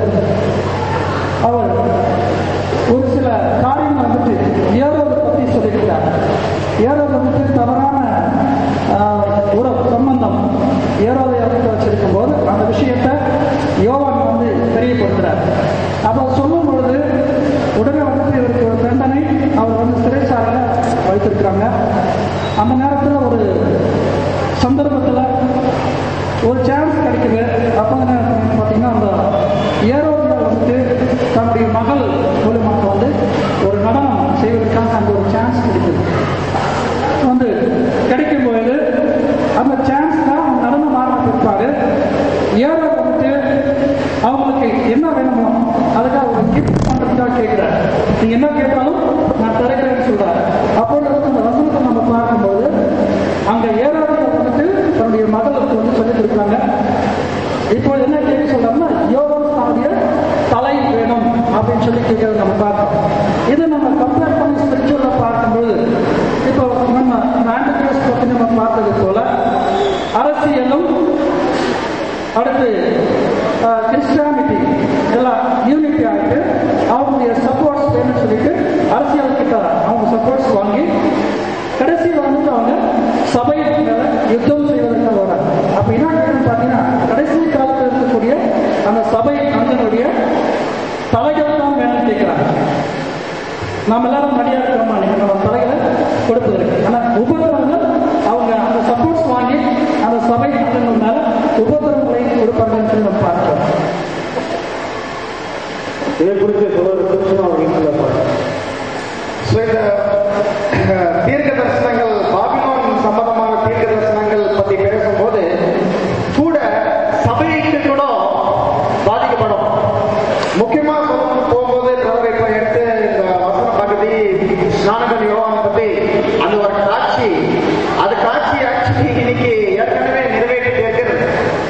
அவர் ஒரு சில காரியங்கள் வந்துட்டு ஏரோதை பற்றி சொல்லியிருக்கிறார் ஏரோதை வந்துட்டு தவறான ஆஹ், உறவு சம்பந்தம் ஏரோதை அமைத்து வச்சிருக்கும் போது அந்த விஷயத்தை யோவான் வந்து தெரியப்படுத்துறார் அப்போ சொல்லும் பொழுது உடனே வந்துட்டு இவருக்கு ஒரு தண்டனை அவர் வந்து சிறைச்சாலையில் வைத்திருக்கிறாங்க அந்த நேரத்தில் ஒரு சந்தர்ப்பத்தில் ஒரு சான்ஸ் கிடைக்குது அப்போ என்ன பார்த்தீங்கன்னா அந்த ஏரோதில் வந்துட்டு தன்னுடைய மகள் மூலியமாக வந்து ஒரு நடனம் செய்வதற்காக அங்கே ஒரு சான்ஸ் கிடைக்குது வந்து கிடைக்கும் பொழுது அந்த சான்ஸ் தான் அவங்க நடனம் ஆடின பிற்பாடு ஏரோ வந்துட்டு அவங்களுக்கு என்ன வேணுமோ அதுக்காக ஒரு கிஃப்ட் பண்ணுறதுக்காக கேட்குறாரு நீங்க என்ன கேட்டாலும் நான் தருகிறேன்னு சொல்றாரு அப்பொழுது அந்த வசனத்தை நம்ம பார்க்கும்போது அங்க ஏராளம் வந்துட்டு தன்னுடைய மகளுக்கு வந்து சொல்லிக் கொடுக்குறாங்க இப்போ என்ன கேள்வி சொல்றாங்கன்னா யோகம் சாதிய தலை வேணும் அப்படின்னு சொல்லி கேட்கறது நம்ம பார்க்கணும் இது நம்ம கம்பேர் பண்ணி ஸ்பிரிச்சுவலா பார்க்கும்போது இப்போ நம்ம ஆண்டிகிரஸ் பத்தி நம்ம பார்த்தது போல அரசியலும் அடுத்து கிறிஸ்டியானிட்டி எல்லாம் யூனிட்டி ஆகிட்டு அவங்களுடைய சப்போர்ட்ஸ் வேணும்னு சொல்லிட்டு அரசியல் கிட்ட அவங்க சப்போர்ட்ஸ் வாங்கி கடைசியில் வந்துட்டு அவங்க சபை மேல யுத்தம் செய்வதற்காக வராங்க அப்ப என்ன கேட்கணும்னு பார்த்தீங்கன்னா கடைசி காலத்தில் இருக்கக்கூடிய அந்த சபை அங்கனுடைய தலைகள் தான் வேணும்னு கேட்கிறாங்க நாம் எல்லாரும் மடியா இருக்கிறோமா நீங்க நம்ம தலைகளை கொடுப்பதற்கு ஆனா உபகரணங்கள் அவங்க அந்த சப்போர்ட்ஸ் வாங்கி அந்த சபை அங்கங்கள் மேல உபகரணங்களை கொடுப்பாங்கன்னு சொல்லி நம்ம பார்க்கிறோம் இதை குறித்து சொல்வது குறித்து அவர் வீட்டில் So, இந்த அஹ், தீர்க்க தரிசனங்கள் பாபிலோன் சம்பந்தமான தீர்க்க தரிசனங்கள் பத்தி பேசும்போது கூட சபைக்கு கூட பாதிக்கப்படும் முக்கியமா சொல்ல போகும்போது பிரதர் இப்ப எடுத்து இந்த வசன பகுதி ஸ்நானகன் யோவான் பத்தி அந்த ஒரு காட்சி அது காட்சி ஆக்சுவலி இன்னைக்கு ஏற்கனவே நிறைவேற்றி இருக்கிறது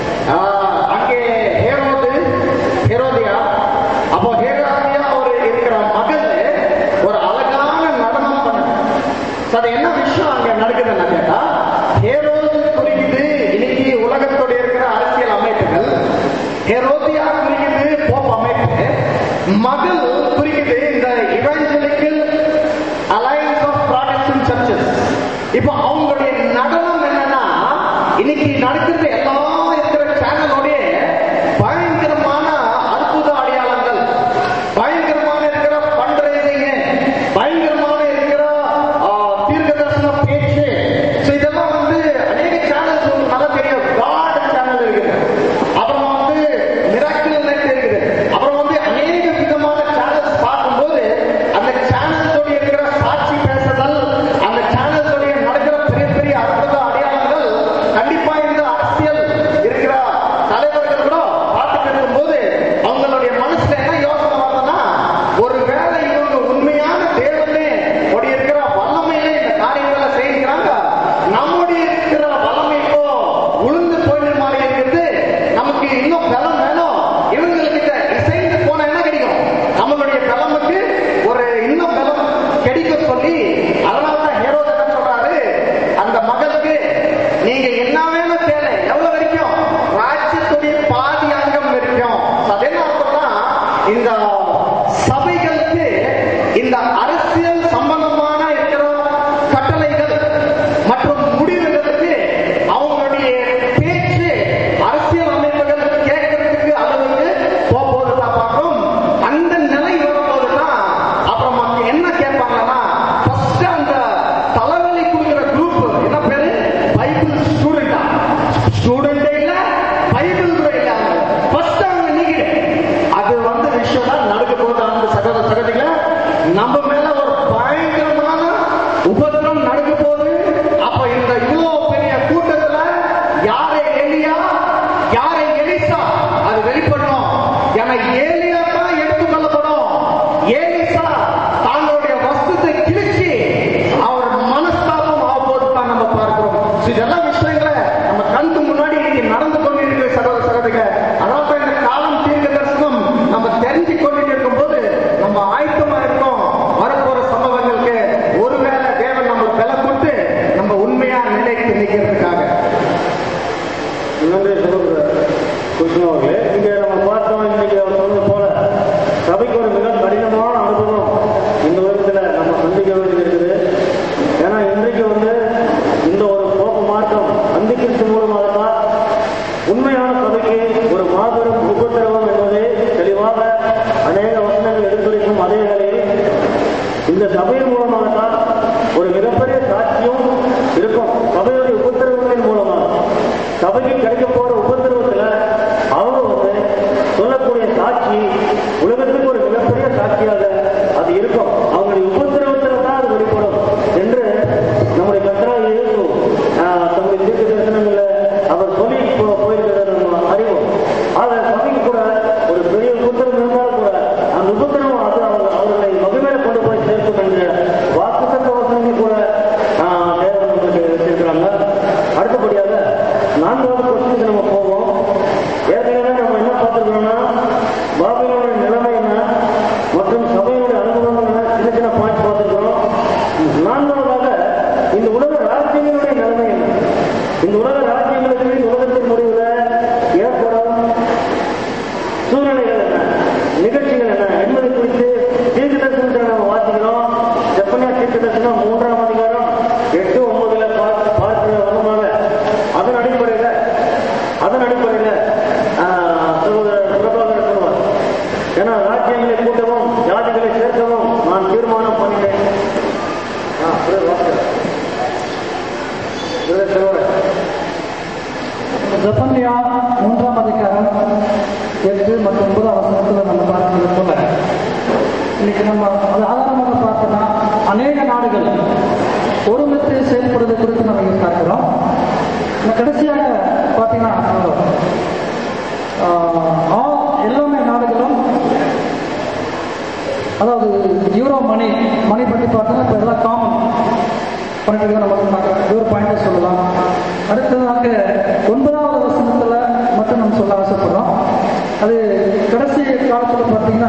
ஆஹ், அங்கே ஹேரோது ஹெரோதியா அப்போ ஹேரோதியா ஒரு இருக்கிற மகள் ஒரு அழகான நடனம் பண்ண So, அது என்ன விஷயம் அங்க நடக்குதுன்னு கேட்டா ஹேரோது குறிக்குது இன்னைக்கு உலகத்தோட இருக்கிற அரசியல் அமைப்புகள் ஹெரோதியா குறிக்குது போப் அமைப்பு மகள் குறிக்குது இந்த evangelical alliance of production churches இப்போ அவங்களுடைய நடனம் என்னன்னா இன்னைக்கு நடக்கிறது எல்லா இருக்கிற சேனலோடைய பயங்கரமான அற்புத அடையாளங்கள் பயங்கரமான இருக்கிற பண்றதுங்க பயங்கரமான இருக்கிற ஆ, தீர்க்க தரிசன பேச்சு So இதெல்லாம் வந்து அநேக சேனல்ஸ் உங்களுக்கு நல்லா தெரியும் காட் சேனல் இருக்குது அப்புறம் வந்து மிராக்கிள் நெட் இருக்குது அப்புறம் வந்து அநேக விதமான சேனல்ஸ் பார்க்கும்போது அந்த சேனல்ஸோட இருக்கிற சாட்சி பேசுதல் அந்த சேனல்ஸோட நடக்கிற பெரிய பெரிய அற்புத அடையாளங்கள் கண்டிப்பா இந்த அரசியல் இருக்கிற தலைவர்கள் கூட பார்த்துட்டு இருக்கும்போது அவங்களுடைய மனசுல என்ன யோசனை வருதுன்னா ஒருவேளை இவங்க உண்மையான தேவனே உடைய இருக்கிற வல்லமையிலே இந்த காரியங்களை செய்கிறாங்க நம்முடைய இருக்கிற வல்லமை இப்போ உளுந்து போயிடுற மாதிரி இருக்கிறது நமக்கு இன்னும் பலம் வேணும் இவங்ககிட்ட இசைந்து போனா என்ன கிடைக்கும் நம்மளுடைய பலமுக்கு ஒரு இன்னும் பலம் கிடைக்க சொல்லி அதனாலதான் ஹேரோத் என்ன சொல்றாரு அந்த மகளுக்கு நீங்க என்ன வேணும் தேவை எவ்வளவு வரைக்கும் ராஜ்யத்துடைய பாதி அங்கம் வரைக்கும் அது என்ன அர்த்தம்னா இந்த சபைகளுக்கு இந்த அரசியல் சம்பந்தமான இருக்கிற கட்டளைகள் மற்றும் முடிவுகளுக்கு அவங்களுடைய பேச்சு அரசியல் அமைப்புகள் கேட்கறதுக்கு அளவுக்கு போகும்போது தான் பார்க்கும் அந்த நிலை வரும்போது தான் அப்புறம் அங்க என்ன கேட்பாங்கன்னா ஃபர்ஸ்ட் அந்த தலைவலி கொடுக்கிற குரூப் என்ன பேரு பைபிள் ஸ்டூடெண்டா ஸ்டூடெண்டே இல்ல பைபிள் கூட இல்ல ஃபர்ஸ்ட் அவங்க நீக்கிடு அது வந்து விஷயம் தான் நடக்க போகுது அந்த சகோதர சகோதரிகள நம்ம மேல ஒரு பயங்கரமான உபத்திரம் நடக்க போகுது அப்ப இந்த இவ்வளவு பெரிய கூட்டத்துல யாரே எலியா ஒரு மிகப்பெரிய சாட்சியும் இருக்கும் சபையுடைய உபத்திரவங்களின் மூலமா சபைக்கு கிடைக்க போற உபத்திரவத்துல அவங்க வந்து சொல்லக்கூடிய சாட்சி உலகத்துக்கு ஒரு மிகப்பெரிய சாட்சியாக அது இருக்கும் அவங்களுடைய உபத்திரவத்துல தான் அது வெளிப்படும் என்று நம்முடைய கத்தரா இயேசு ஆஹ், தம்முடைய தீர்க்க தரிசனங்கள்ல அவர் சொல்லி போ- போயிருக்கிறத நம்ம அறிவோம் ஆக சபைக்கு கூட ஒரு பெரிய உபத்திரம் இருந்தாலும் கூட அந்த உபத்திரம் அது அவங்க அவர்களை மகிமையில கொண்டு போய் சேர்க்கும் என்ற வாக்குத்தத்த வசனங்கள் கூட ஆஹ், தேவன் நமக்கு வச்சிருக்கிறாங்க அடுத்தபடியாக நான்காவது கொஸ்டினுக்கு நம்ம போவோம் ஏற்கனவே நம்ம என்ன பார்த்துருக்கோம்னா பாபிலோனுடைய நிலைமை என்ன மற்றும் சபையினுடைய அனுபவம் என்ன சின்ன சின்ன பாயிண்ட் பார்த்துருக்கிறோம் நான்காவதாக இந்த உலக ராஜ்யங்களுடைய நிலைமை என்ன இந்த உலக ராஜ்யங்களுக்கு இந்த உலகத்தின் முடிவில் ஏற்படும் சூழ்நிலைகள் என்ன நிகழ்ச்சிகள் என்ன என்பதை குறித்து தீர்க்க தரிசனத்தை நம்ம வாசிக்கிறோம் ஜப்பனியா தீர்க்க தரிசனம் மூன்றாம் அதிகாரம் எட்டு ஒன்பதுல பார்த்து பார்க்கிற வண்ணமாக அதன் அடிப்படையில் அதன் அடிப்படையில் ஆஹ், சகோதரர் பிரபாகர் சொல்வார் ஏன்னா ராஜ்யங்களை கூட்டவும் ஜாதிகளை சேர்க்கவும் நான் தீர்மானம் பண்ணினேன் ஆ, பிரதர் வாசிக்கிறேன். பிரதர் சொல்வார் ஜப்பன்யா மூன்றாம் அதிகாரம் எட்டு மற்றும் ஒன்பதாம் வசனத்தில் நம்ம பார்க்கிறது போல இன்னைக்கு நம்ம அது ஆதாரமாக பார்த்தோம்னா அநேக நாடுகள் ஒருமித்து செயல்படுவது குறித்து நம்ம இங்க பார்க்கிறோம் நம்ம கடைசியாக பார்த்தீங்கன்னா ஆஹ், ஆ- எல்லாமே நாடுகளும் அதாவது யூரோ மணி மணி பற்றி பார்த்தோம்னா இப்போ எல்லாம் காமன் பண்ணிட்டு நம்ம பார்க்கலாம் இது ஒரு பாயிண்டை சொல்லலாம் அடுத்ததாக ஒன்பதாவது வசனத்துல மட்டும் நம்ம சொல்ல ஆசைப்படுறோம் அது கடைசி காலத்துல பார்த்தீங்கன்னா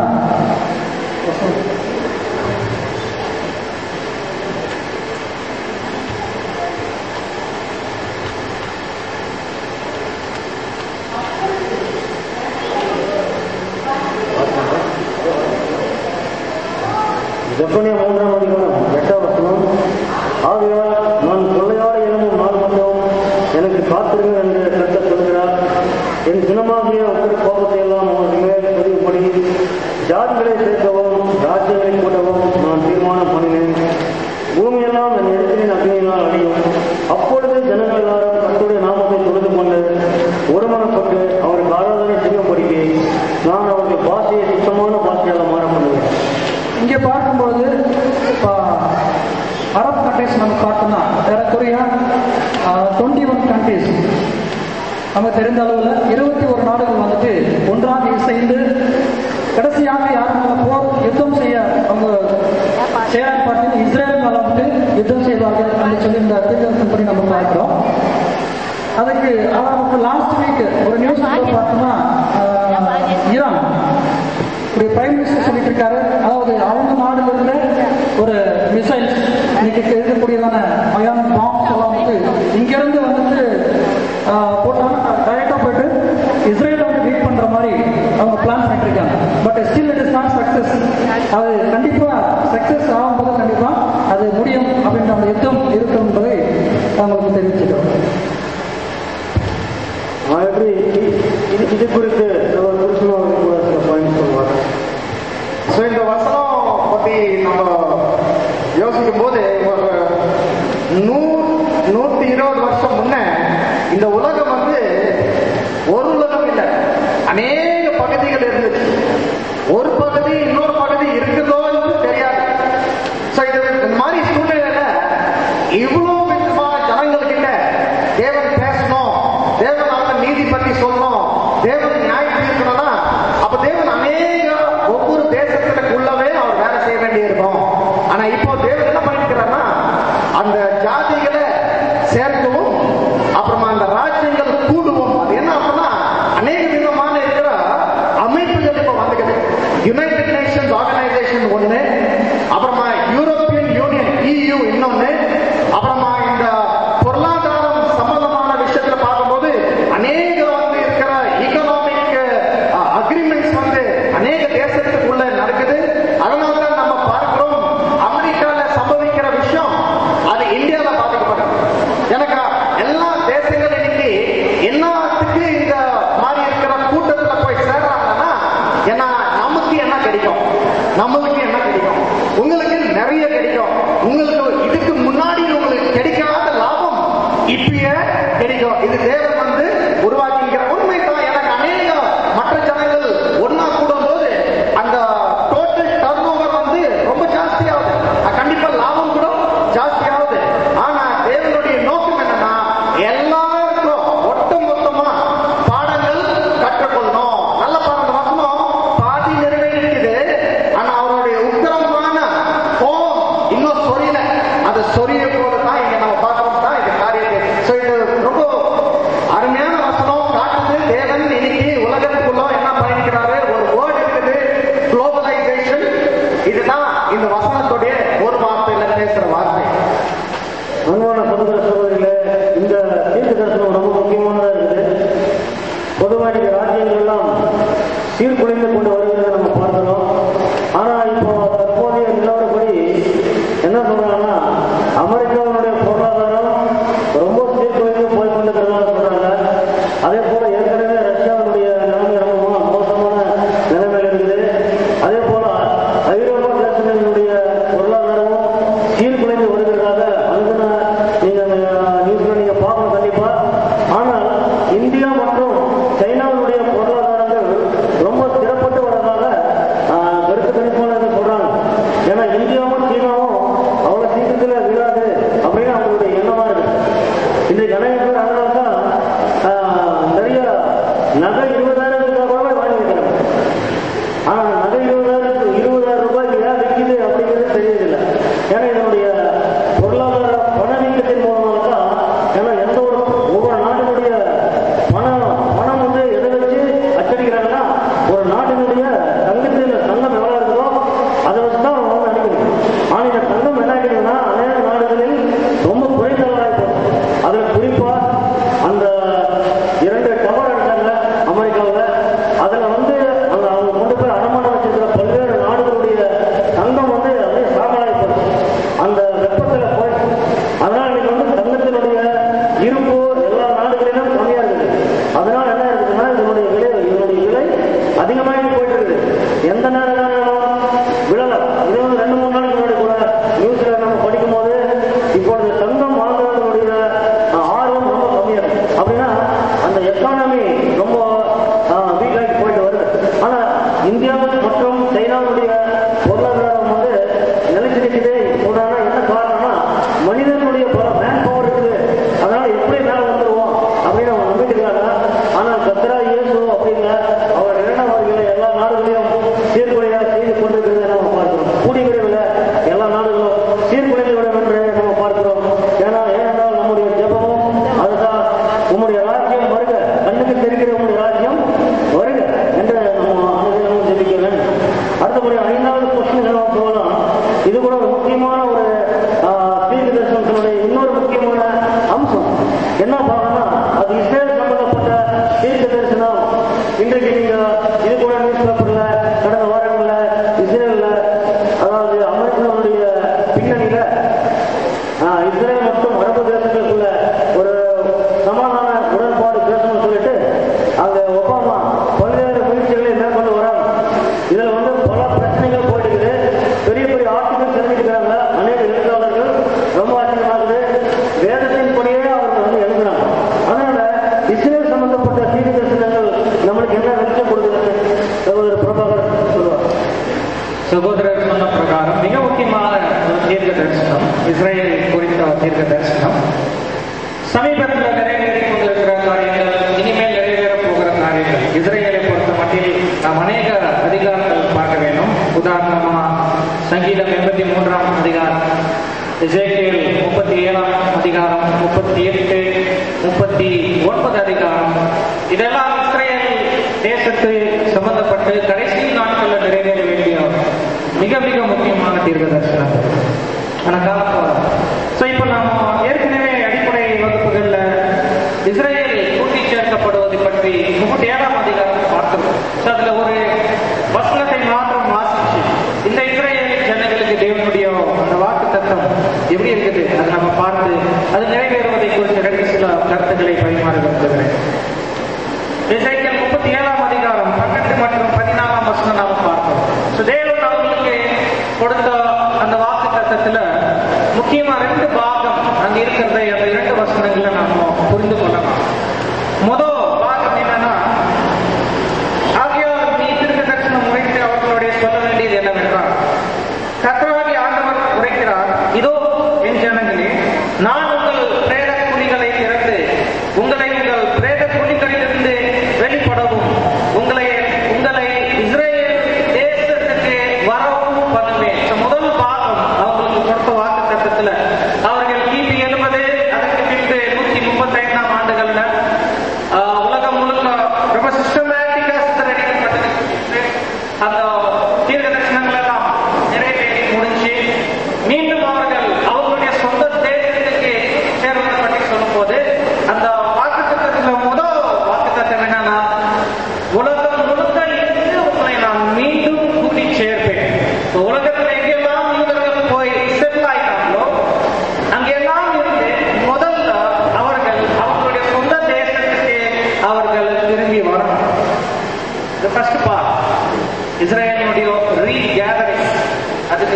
ஜப்பனிய மூன்றாம் அதிகாரம் எட்டாம் வசனம் ஆகையால் நான் கொள்ளையாட எழும்பும் நாள் மட்டும் எனக்கு காத்திருங்கள் என்று கட்ட சொல்கிறார் என் சினமாகிய உங்கள் கோபத்தை எல்லாம் அவனுக்கு மேல் பதிவுபடி ஜாதிகளை சேர்க்கவும் ராஜ்யங்களை கூட்டவும் நான் தீர்மானம் பண்ணினேன் பூமியெல்லாம் என் இடத்தின் அக்னியினால் அழியும் அப்பொழுது ஜனங்கள் எல்லாரும் கர்த்தருடைய நாமத்தை தொழுது கொண்டு ஒருமனப்பட்டு அவருக்கு ஆராதனை செய்யும்படிக்கு நான் அவர்கள் பாஷையை சுத்தமான பாஷையால் மாற பண்ணுவேன் இங்கே பார்க்கும்போது இப்போ அரப் கண்ட்ரிஸ் நம்ம பார்த்தோம்னா ஏறக்குறைய டுவெண்ட்டி ஒன் கண்ட்ரிஸ் நம்ம தெரிந்த அளவில் இருபத்தி ஒரு நாடுகள் வந்துட்டு ஒன்றாக இசைந்து கடைசியாக யார் மேல போர் யுத்தம் செய்ய அவங்க சேரன் பார்த்து இஸ்ரேல் மேல வந்து யுத்தம் செய்வார்கள் அப்படின்னு சொல்லி இந்த தீர்க்கதரிசனம் படி நம்ம பார்க்கிறோம் அதுக்கு அதாவது லாஸ்ட் வீக் ஒரு நியூஸ் பார்த்தோம்னா ஆஹ், ஈரான் இப்படி பிரைம் மினிஸ்டர் சொல்லிட்டு இருக்காரு அதாவது அவங்க நாடுல இருக்கிற ஒரு மிசைல் இன்னைக்கு இருக்கக்கூடியதான அயான் பாம்ஸ் எல்லாம் வந்து இங்கிருந்து வந்துட்டு ஆஹ், போட்டாங்க டைரக்டா போயிட்டு இஸ்ரேல் வந்து பீட் பண்ற மாதிரி அவங்க பிளான் பண்ணிட்டு இருக்காங்க but still it is not success அது கண்டிப்பா சக்சஸ் ஆகும்போது கண்டிப்பா அது முடியும் அப்படின்ற அந்த யுத்தம் இருக்கும் என்பதை அவங்களுக்கு தெரிவிச்சிட்டோம் நான் எப்படி இது இது குறித்து ஒரு புருஷனோட கூட சில பாயிண்ட் சொல்லுவார் ஸோ இந்த வசனம் பத்தி நம்ம யோசிக்கும் போது ஒரு நூறு நூத்தி இருபது வருஷம் முன்ன இந்த உலகம் வந்து ஒரு உலகம் இல்லை அநேக பகுதிகள் இருந்துச்சு ஒரு பகுதி இன்னொரு பகுதி இருக்குதோ என்று தெரியாது ஸோ இது இந்த மாதிரி சூழ்நிலையில இவ்வளவு விதமான ஜனங்கள்கிட்ட தேவன் பேசணும் தேவன் அவங்க நீதி பத்தி சொல்லணும் தேவன் நியாயம் தீர்க்கணும்னா அப்ப தேவன் அநேக ஒவ்வொரு தேசத்துக்குள்ளவே அவர் வேலை செய்ய வேண்டியிருக்கும் ஆனா இப்போ தேவன் என்ன பண்ணிருக்கிறாருன்னா அந்த ஜாதிகளை சேர்க்கவும் அப்புறமா அந்த ராஜ்யங்கள் கூடுவோம் அது என்ன அப்படின்னா அநேக விதமான இருக்கிற அமைப்புகள் இப்ப வந்துக்குது யுனைடெட் நேஷன்ஸ் ஆர்கனைசேஷன் ஒண்ணு அப்புறமா யூரோப்பியன் யூனியன் இயு இன்னொன்னு அப்புறமா இந்த பொருளாதாரம் சம்பந்தமான விஷயத்துல பார்க்கும்போது அநேக வந்து இருக்கிற எக்கனாமிக் அக்ரிமெண்ட்ஸ் வந்து அநேக தேசத்துக்குள்ள நடக்குது அதனால தான் நம்ம பார்க்கிறோம் அமெரிக்கால சம்பவிக்கிற விஷயம் அது இந்தியால பாதிக்கப்படும் எனக்கு எல்லா தேசங்கள் இன்னைக்கு என்னத்துக்கு இந்த மாதிரி இருக்கிற கூட்டத்துல போய் சேர்றாங்கன்னா ஏன்னா நமக்கு என்ன கிடைக்கும் நம்மளுக்கு என்ன கிடைக்கும் உங்களுக்கு நிறைய கிடைக்கும் உங்களுக்கு இதுக்கு அமெரிக்காவினுடைய பொருளாதாரம் ரொம்ப சீர்குலைந்து போய் கொண்டிருக்கிறதா சொல்றாங்க அதே போல ஏற்கனவே ரஷ்யாவினுடைய நிலைமை ரொம்ப மோசமான நிலைமையில் இருக்குது அதே போல ஐரோப்பா தேசங்களினுடைய பொருளாதாரமும் சீர்குலைந்து வருகிறதாக அனுகுண நீங்க நியூஸ்ல நீங்க பார்க்கணும் கண்டிப்பா ஆனால் இந்தியா மற்றும் சைனாவுடைய பொருளாதாரங்கள் ரொம்ப சிறப்பட்டு வரதாக ஆஹ், கருத்து கணிப்பாளர்கள் சொல்றாங்க ஏன்னா இந்தியாவும் சீனாவும் அவ்வளவு சீக்கிரத்துல விழாது அப்படின்னு அவங்களுடைய எண்ணமா இருக்கு இன்றைக்கு நிறைய பேர் அதனால தான் ஆஹ், நிறைய நகை இருபதாயிரத்துக்கு கூட வாங்கி வைக்கிறாங்க ஆனா நகை இருபதாயிரம் இருபதாயிரம் ரூபாய்க்கு ஏன் விற்கிது அப்படிங்கிறது தெரியதில்லை ஏன்னா இதனுடைய பொருளாதார பணவீக்கத்தின் மூலமாக தான் ஏன்னா எந்த ஒரு ஒவ்வொரு நாட்டினுடைய பணம் பணம் வந்து எதை வச்சு அச்சடிக்கிறாங்கன்னா ஒரு நாட்டினுடைய தங்கத்தில் தங்கம் எவ்வளவு இருக்குதோ அதை வச்சு தான் அவங்க வந்து அடிக்கணும் ஆனா இந்த தங்கம் என்ன ஆகிடுதுன்னா அநேக நாடுகளில் ரொம்ப குறைந்தவராக போகும் அதுல குறிப்பா அந்த இரண்டு டவர் எடுத்தாங்க அமெரிக்காவில் அதுல வந்து அந்த அவங்க கொண்டு போய் அடமானம் வச்சிருக்கிற பல்வேறு நாடுகளுடைய தங்கம் வந்து அப்படியே சாம்பலாகி போச்சு அந்த வெப்பத்துல போய் அதனால இன்னைக்கு வந்து தங்கத்தினுடைய இருப்பு எல்லா நாடுகளிலும் கம்மியா இருக்குது அதனால என்ன இருக்குதுன்னா இதனுடைய விலை இதனுடைய விலை அதிகமாகி போயிட்டு இருக்குது எந்த நேரம் விழலாம் இது வந்து ரெண்டு மூணு நாளைக்கு முன்னாடி கூட நியூஸ்ல நம்ம படிக்கும் போது இப்பொழுது தங்கம் வாங்குறதுடைய அஹ், ஆர்வம் ரொம்ப கம்மியா இருக்கு அப்படின்னா அந்த எக்கானமி ரொம்ப வீக்காகி போயிட்டு வருது ஆனா இந்தியா மற்றும் சைனாவுடைய பொருளாதாரம் வந்து நிலைச்சு நிற்குது சொல்றாங்கன்னா என்ன காரணம்னா மனிதனுடைய பல மேன் பவர் இருக்குது அதனால எப்படி மேல வந்துருவோம் அப்படின்னு அவங்க நம்பிட்டு இருக்காங்க ஆனால் கத்ரா இயேசு அப்படிங்க அவர் இரண்டாம் வருகையில எல்லா நாடுகளையும் சீர்குலையாக செய்து கொண்டிருக்கிறதை நம்ம பார்க்கிறோம் கூடிய விரைவில் எல்லா நாடுகளும் சீர்குலைந்து விடும் என்று நம்ம பார்க்கிறோம் ஏன்னா ஏனென்றால் நம்முடைய ஜெபமும் அதுதான் உம்முடைய ராஜ்யம் வருக கண்ணுக்கு தெரிகிற உம்முடைய ராஜ்யம் வருக என்று நம்ம அனுதினமும் ஜெபிக்க வேண்டும் அடுத்தபடி ஐந்தாவது கொஸ்டின் நம்ம போகலாம் இது கூட ஒரு முக்கியமான ஒரு தீர்க்க தரிசனத்தினுடைய இன்னொரு முக்கியமான அம்சம் என்ன பார்க்கணும்னா அது இஸ்ரேல் சம்பந்தப்பட்ட தீர்க்க தரிசனம் இன்றைக்கு நீங்க இது கூட நியூஸ் பேப்பர்ல கடந்த வாரங்கள்ல இஸ்ரேல்ல அதாவது அமெரிக்காவுடைய பின்னணியில ஆஹ், இஸ்ரேல் மற்றும் அரபு தேசங்களுக்குள்ள ஒரு சமாதான உடன்பாடு பேசணும்னு சொல்லிட்டு அங்க ஒபாமா பல்வேறு முயற்சிகளை மேற்கொண்டு வராங்க இதுல வந்து பல பிரச்சனைகள் போயிட்டு இருக்குது பெரிய பெரிய ஆர்டிகல் தெரிஞ்சுக்கிறாங்க அநேக எழுத்தாளர்கள் ரொம்ப ஆச்சரியமாகுது வேதத்தின் படியே அவர்கள் வந்து எழுதுறாங்க அதனால இஸ்ரேல் சம்பந்தப்பட்ட சீரிய தரிசனங்கள் நம்மளுக்கு என்ன வெளிச்சம் கொடுக்குறது சகோதரர் பிரபாகர் சொல்லுவார் சகோதரர் சொன்ன பிரகாரம் மிக முக்கியமான ஒரு தீர்க்க தரிசனம் இஸ்ரேல் குறித்த ஒரு தீர்க்க தரிசனம் சமீபத்தில் நிறைவேறிக் கொண்டிருக்கிற காரியங்கள் இனிமேல் நிறைவேறப் போகிற காரியங்கள் இஸ்ரேலை பொறுத்த மட்டில் நாம் அநேக அதிகாரங்கள் பார்க்க வேண்டும் உதாரணமா சங்கீதம் எண்பத்தி மூன்றாம் அதிகாரம் இசைக்கியல் முப்பத்தி ஏழாம் அதிகாரம் முப்பத்தி எட்டு முப்பத்தி ஒன்பது அதிகாரம் இதெல்லாம் இஸ்ரேல் தேசத்து சம்பந்தப்பட்டு கடைசி நாட்களில் நிறைவேற வேண்டிய மிக மிக முக்கியமான தீர்க்க தரிசனம் ஆனா காலம் ஸோ இப்போ நாம ஏற்கனவே அடிப்படை வகுப்புகள்ல இஸ்ரேல் கூட்டி சேர்க்கப்படுவதை பற்றி முப்பத்தி ஏழாம் அதிகாரம் பார்க்கிறோம் ஸோ அதுல ஒரு வசனத்தை மாத்திரம் வாசிச்சு இந்த இஸ்ரேல் ஜனங்களுக்கு தேவனுடைய அந்த வாக்கு தத்தம் எப்படி இருக்குது அதை நம்ம பார்த்து அது நிறைவேறுவதை குறித்து ரெண்டு சில கருத்துக்களை பரிமாற விரும்புகிறேன் இசைக்கல் முப்பத்தி ஏழாம் அதிகாரம் பன்னெண்டு மற்றும் பதினாலாம் வசனம் நாம பார்த்தோம் So, தேவன் அவர்களுக்கு கொடுத்த அந்த வாக்கு தத்தத்துல முக்கியமா ரெண்டு பாகம் அங்க இருக்கிறத அந்த இரண்டு வசனங்களை நாம புரிந்து கொள்ளலாம் முதல் பாகம் என்னன்னா ஆகியோர் நீ திருக்க தரிசனம் உரைத்து அவர்களுடைய சொல்ல வேண்டியது என்னவென்றால் கர்த்தராகி ஆண்டவர் உரைக்கிறார் இதோ என் ஜனங்களே நான் உங்கள் பிரேத குழிகளை திறந்து உங்களை உங்கள் பிரேத குழி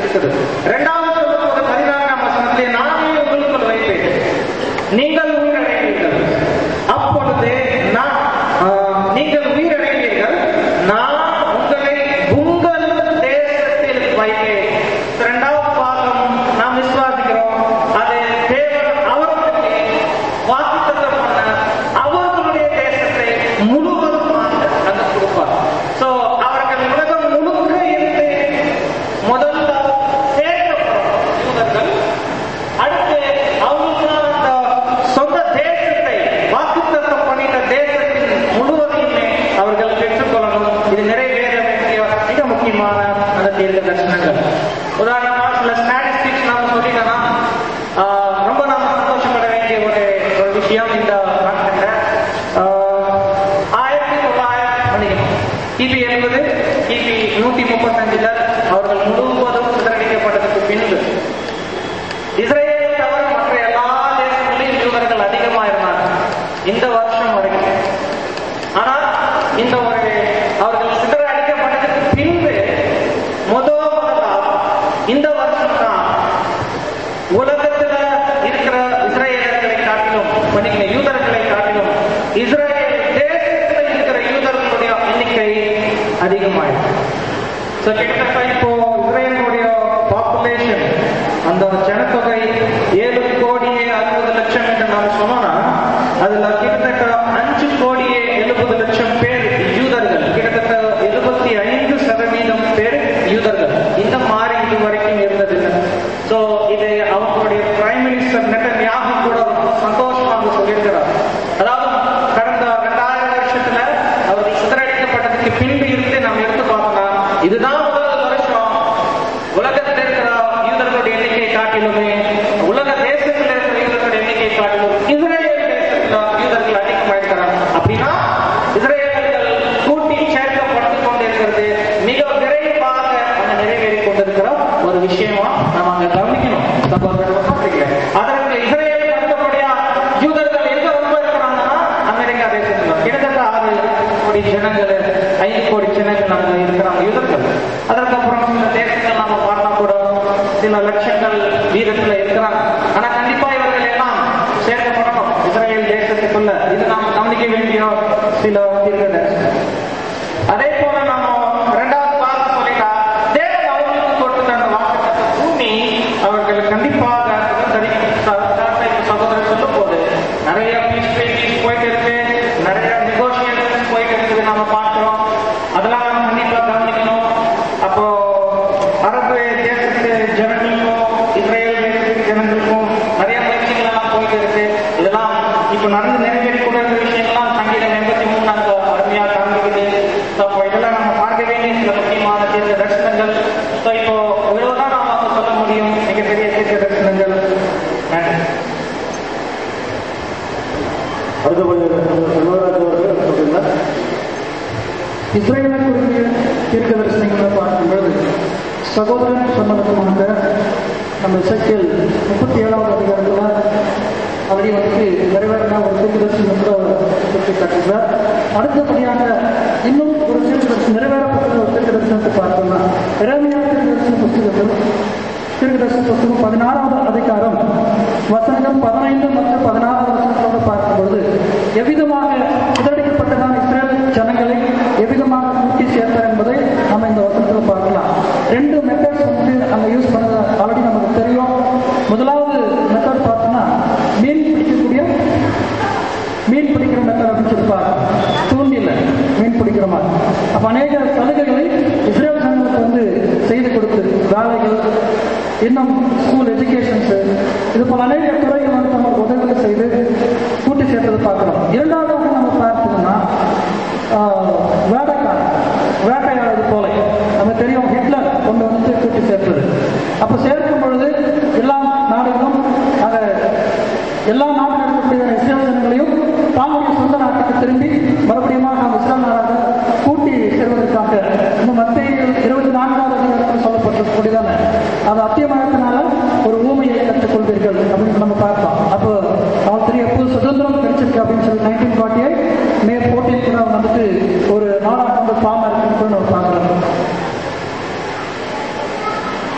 இருக்குது இரண்டாவது சொல்லும் போது பதினான்காம் வசனத்திலே நானே உங்களுக்குள் வைப்பேன் நீங்கள் உயிரடைவீர்கள் அப்பொழுது நான் ஆஹ், நீங்கள் உயிரடைவீர்கள் நான் உங்களை உங்கள் தேசத்தில் வைப்பேன் இரண்டாவது பாகம் நாம் விசுவாசிக்கிறோம் அது தேவன் அவர்களுக்கு வாக்குத்தத்தம் பண்ண அவர்களுடைய தேசத்தை முழுவதுமாக அங்கு கொடுப்பார் சோ அவர்கள் உலகம் முழுக்க இருந்து முதல்ல சேர்க்கப்படும் யூதர்கள் அடுத்து அவங்களுக்கான அந்த சொந்த தேசத்தை வாக்குத்தத்தம் பண்ணிட்ட தேசத்தின் முழுவதையுமே அவர்கள் பெற்றுக்கொள்ளணும் இது நிறைவேற வேண்டிய மிக முக்கியமான அந்த தீர்க்க தரிசனங்கள் உதாரணமா சில ஸ்டாட்டிஸ்டிக்ஸ் நாம சொல்லிட்டோம்னா ஆஹ், ரொம்ப நாம சந்தோஷப்பட வேண்டிய ஒரு ஒரு விஷயம் இந்த நாட்டில் ஆயிரத்தி தொள்ளாயிரம் மன்னிக்கணும் கிபி என்பது கிபி நூத்தி முப்பத்தஞ்சுல அவர்கள் முழுவதும் சிதறடிக்கப்பட்டதுக்கு பின்பு இஸ்ரேலை தவிர மற்ற எல்லா தேசங்களிலும் யூதர்கள் அதிகமா இருந்தாங்க இந்த வருஷம் வரைக்கும் ஆனா இந்த ஒரு அவர்கள் சிதற அடிக்கப்பட்டதுக்கு பின்பு முதல் முதலா இந்த வருஷம் தான் உலகத்துல இருக்கிற இஸ்ரேலர்களை காட்டிலும் மன்னிக்கங்க யூதர்களை காட்டிலும் இஸ்ரேல் தேசத்துல இருக்கிற யூதர்களுடைய எண்ணிக்கை அதிகமாயிருக்கு So, கிட்டத்தட்ட இப்போ இஸ்ரேலுடைய பாப்புலேஷன் அந்த ஜனத்தொகை ஏழு கோடியே அறுபது லட்சம் என்று நாம் சொன்னோம்னா அதுல கிட்டத்தட்ட அஞ்சு கோடியே எழுபது லட்சம் பேர் யூதர்கள் கிட்டத்தட்ட எழுபத்தி ஐந்து சதவீதம் பேர் யூதர்கள் இந்த மாதிரி இது வரைக்கும் இருந்ததில்லை சோ இது அவங்களுடைய பிரைம் மினிஸ்டர் நெட்டன்யாகு கூட ரொம்ப சந்தோஷமாக சொல்லியிருக்கிறார் அதாவது கடந்த ரெண்டாயிரம் வருஷத்துல அவர்கள் சிதறடிக்கப்பட்டதுக்கு பின்பு இருந்து நாம் எடுத்து பார்த்தோம்னா இதுதான் முதல் வருஷம் உலகத்தில் இருக்கிற யூதர்களுடைய எண்ணிக்கை காட்டிலுமே உலக தேசத்தில் இருக்கிற யூதர்களுடைய எண்ணிக்கை காட்டிலும் இஸ்ரேல் தேசத்துல யூதர்கள் அதிகமாயிருக்கிறாங்க அப்படின்னா இஸ்ரேலர்கள் கூட்டி சேர்க்கப்பட்டு கொண்டிருக்கிறது மிக விரைவாக அந்த நிறைவேறி கொண்டிருக்கிற ஒரு விஷயமா நம்ம அங்க கவனிக்கணும் சகோதரர்கள் பார்த்துக்கிறேன் அதற்கு இஸ்ரேல் அடுத்தபடியா யூதர்கள் எங்க ரொம்ப இருக்கிறாங்கன்னா அமெரிக்கா தேசத்துல கிட்டத்தட்ட ஆறு கோடி ஜனங்கள் ஐந்து கோடி ஜனங்கள் அங்க இருக்கிறாங்க யூதர்கள் அதற்கப்புறம் சில தேசங்கள் நாம பார்த்தா கூட சில லட்சங்கள் வீரத்துல இருக்கிறாங்க ஆனா கண்டிப்பா இவர்கள் எல்லாம் சேர்க்கப்படணும் இஸ்ரேல் தேசத்துக்குள்ள இது நாம் கவனிக்க வேண்டிய சில தீர்க்க தரிசனம் அதே போல நாம இரண்டாவது பார்த்து சொல்லிட்டா தேவன் அவர்களுக்கு கொடுத்த அந்த வாக்குத்தத்த பூமி அவர்கள் கண்டிப்பாக சுதந்திரி சகோதரர் சொல்லும் போது நிறைய பீஸ் பேசிஸ் போயிட்டு இருக்கு நிறைய நெகோசியேஷன்ஸ் போயிட்டு இருக்குது நாம பார்க்கிறோம் அதெல்லாம் நம்ம கண்டிப்பா கவனிக்கணும் அப்போ அரபு தேசத்து ஜனங்களுக்கும் இஸ்ரேல் தேசத்து ஜனங்களுக்கும் நிறைய முயற்சிகள் எல்லாம் போயிட்டு இருக்கு இதெல்லாம் இப்ப நடந்து நிறைவேறி கொண்டு இருக்கிற விஷயங்கள்லாம் சங்கீதம் எண்பத்தி மூணு அந்த அருமையா காண்பிக்குது So, அப்போ இதெல்லாம் நம்ம பார்க்க வேண்டிய சில முக்கியமான தீர்க்க தரிசனங்கள் ஸோ இப்போ இவ்வளவுதான் நாம அவங்க சொல்ல முடியும் மிகப்பெரிய தீர்க்க தரிசனங்கள் நன்றி அடுத்தபடி செல்வராஜ் அவர்கள் சொல்றீங்களா இஸ்ரேலை குறித்த தீர்க்க தரிசனங்களை பார்க்கும்போது சகோதரன் சொன்னதுமாக நம்ம இசைக்கியல் முப்பத்தி ஏழாவது அதிகாரத்தில் ஆல்ரெடி வந்து நிறைவேறின ஒரு தீர்க்க தரிசனம் கூட அவர் சுட்டி காட்டுகிறார் அடுத்தபடியாக இன்னும் ஒரு தீர்க்க தரிசனம் நிறைவேறப்பட்ட ஒரு தீர்க்க தரிசனத்தை பார்த்தோம்னா இறைமையான தீர்க்க தரிசன புஸ்தகத்தில் தீர்க்கதரிசன புஸ்தகம் பதினாறாவது அதிகாரம் வசனங்கள் பதினைந்து மற்றும் பதினாறாவது வசனத்தோடு பார்க்கும்பொழுது எவ்விதமாக சிதறடிக்கப்பட்டதான இஸ்ரேல் ஜனங்களை எவ்விதமாக கூட்டி சேர்த்தார் என்பதை நம்ம இந்த வசனத்தில் பார்க்கலாம் ரெண்டு மெத்தட்ஸ் வந்து அங்க யூஸ் பண்ணது ஆல்ரெடி நமக்கு தெரியும் முதலாவது மெத்தட் பார்த்தோம்னா மீன் பிடிக்கக்கூடிய மீன் பிடிக்கிற மெத்தட் அப்படின்னு சொல்லி பார்க்கணும் தூண்டில மீன் பிடிக்கிற மாதிரி அப்ப அநேக சலுகைகளை இஸ்ரேல் ஜனங்களுக்கு வந்து செய்து கொடுத்து வேலைகள் இன்னும் ஸ்கூல் எஜுகேஷன்ஸ் இது போல அநேக துறைகள் வந்து நம்ம உதவிகள் செய்து கூட்டி சேர்த்ததை பார்க்கிறோம் இரண்டாவதாக நம்ம பார்த்தோம்னா ஆஹ், வேட்டைக்காரன் வேட்டையாடுறது போல நம்ம தெரியும் ஹிட்லர் கொண்டு வந்து கூட்டி சேர்த்தது அப்ப சேர்க்கும் பொழுது எல்லா நாடுகளும் அதை எல்லா நாட்டில் இருக்கக்கூடிய இஸ்ரேல் ஜனங்களையும் தாங்களுடைய சொந்த நாட்டுக்கு திரும்பி மறுபடியும் நாம் இஸ்லாம் நாடாக கூட்டி சேர்வதற்காக இந்த மத்திய இருபத்தி நான்காவது அதிகாரத்தில் சொல்லப்பட்டிருக்கக்கூடியதான அது அத்தியமானத்தினால ஒரு ஊமையை கற்றுக்கொள்வீர்கள் அப்படின்னு நம்ம பார்த்தோம் அப்போ அவன் தெரிய எப்போது சுதந்திரம் கிடைச்சிருக்கு அப்படின்னு சொல்லி nineteen forty eight May fourteen கூட வந்துட்டு ஒரு நாடாக வந்து ஃபார்ம் இருக்குன்னு கூட நம்ம பார்க்குறோம்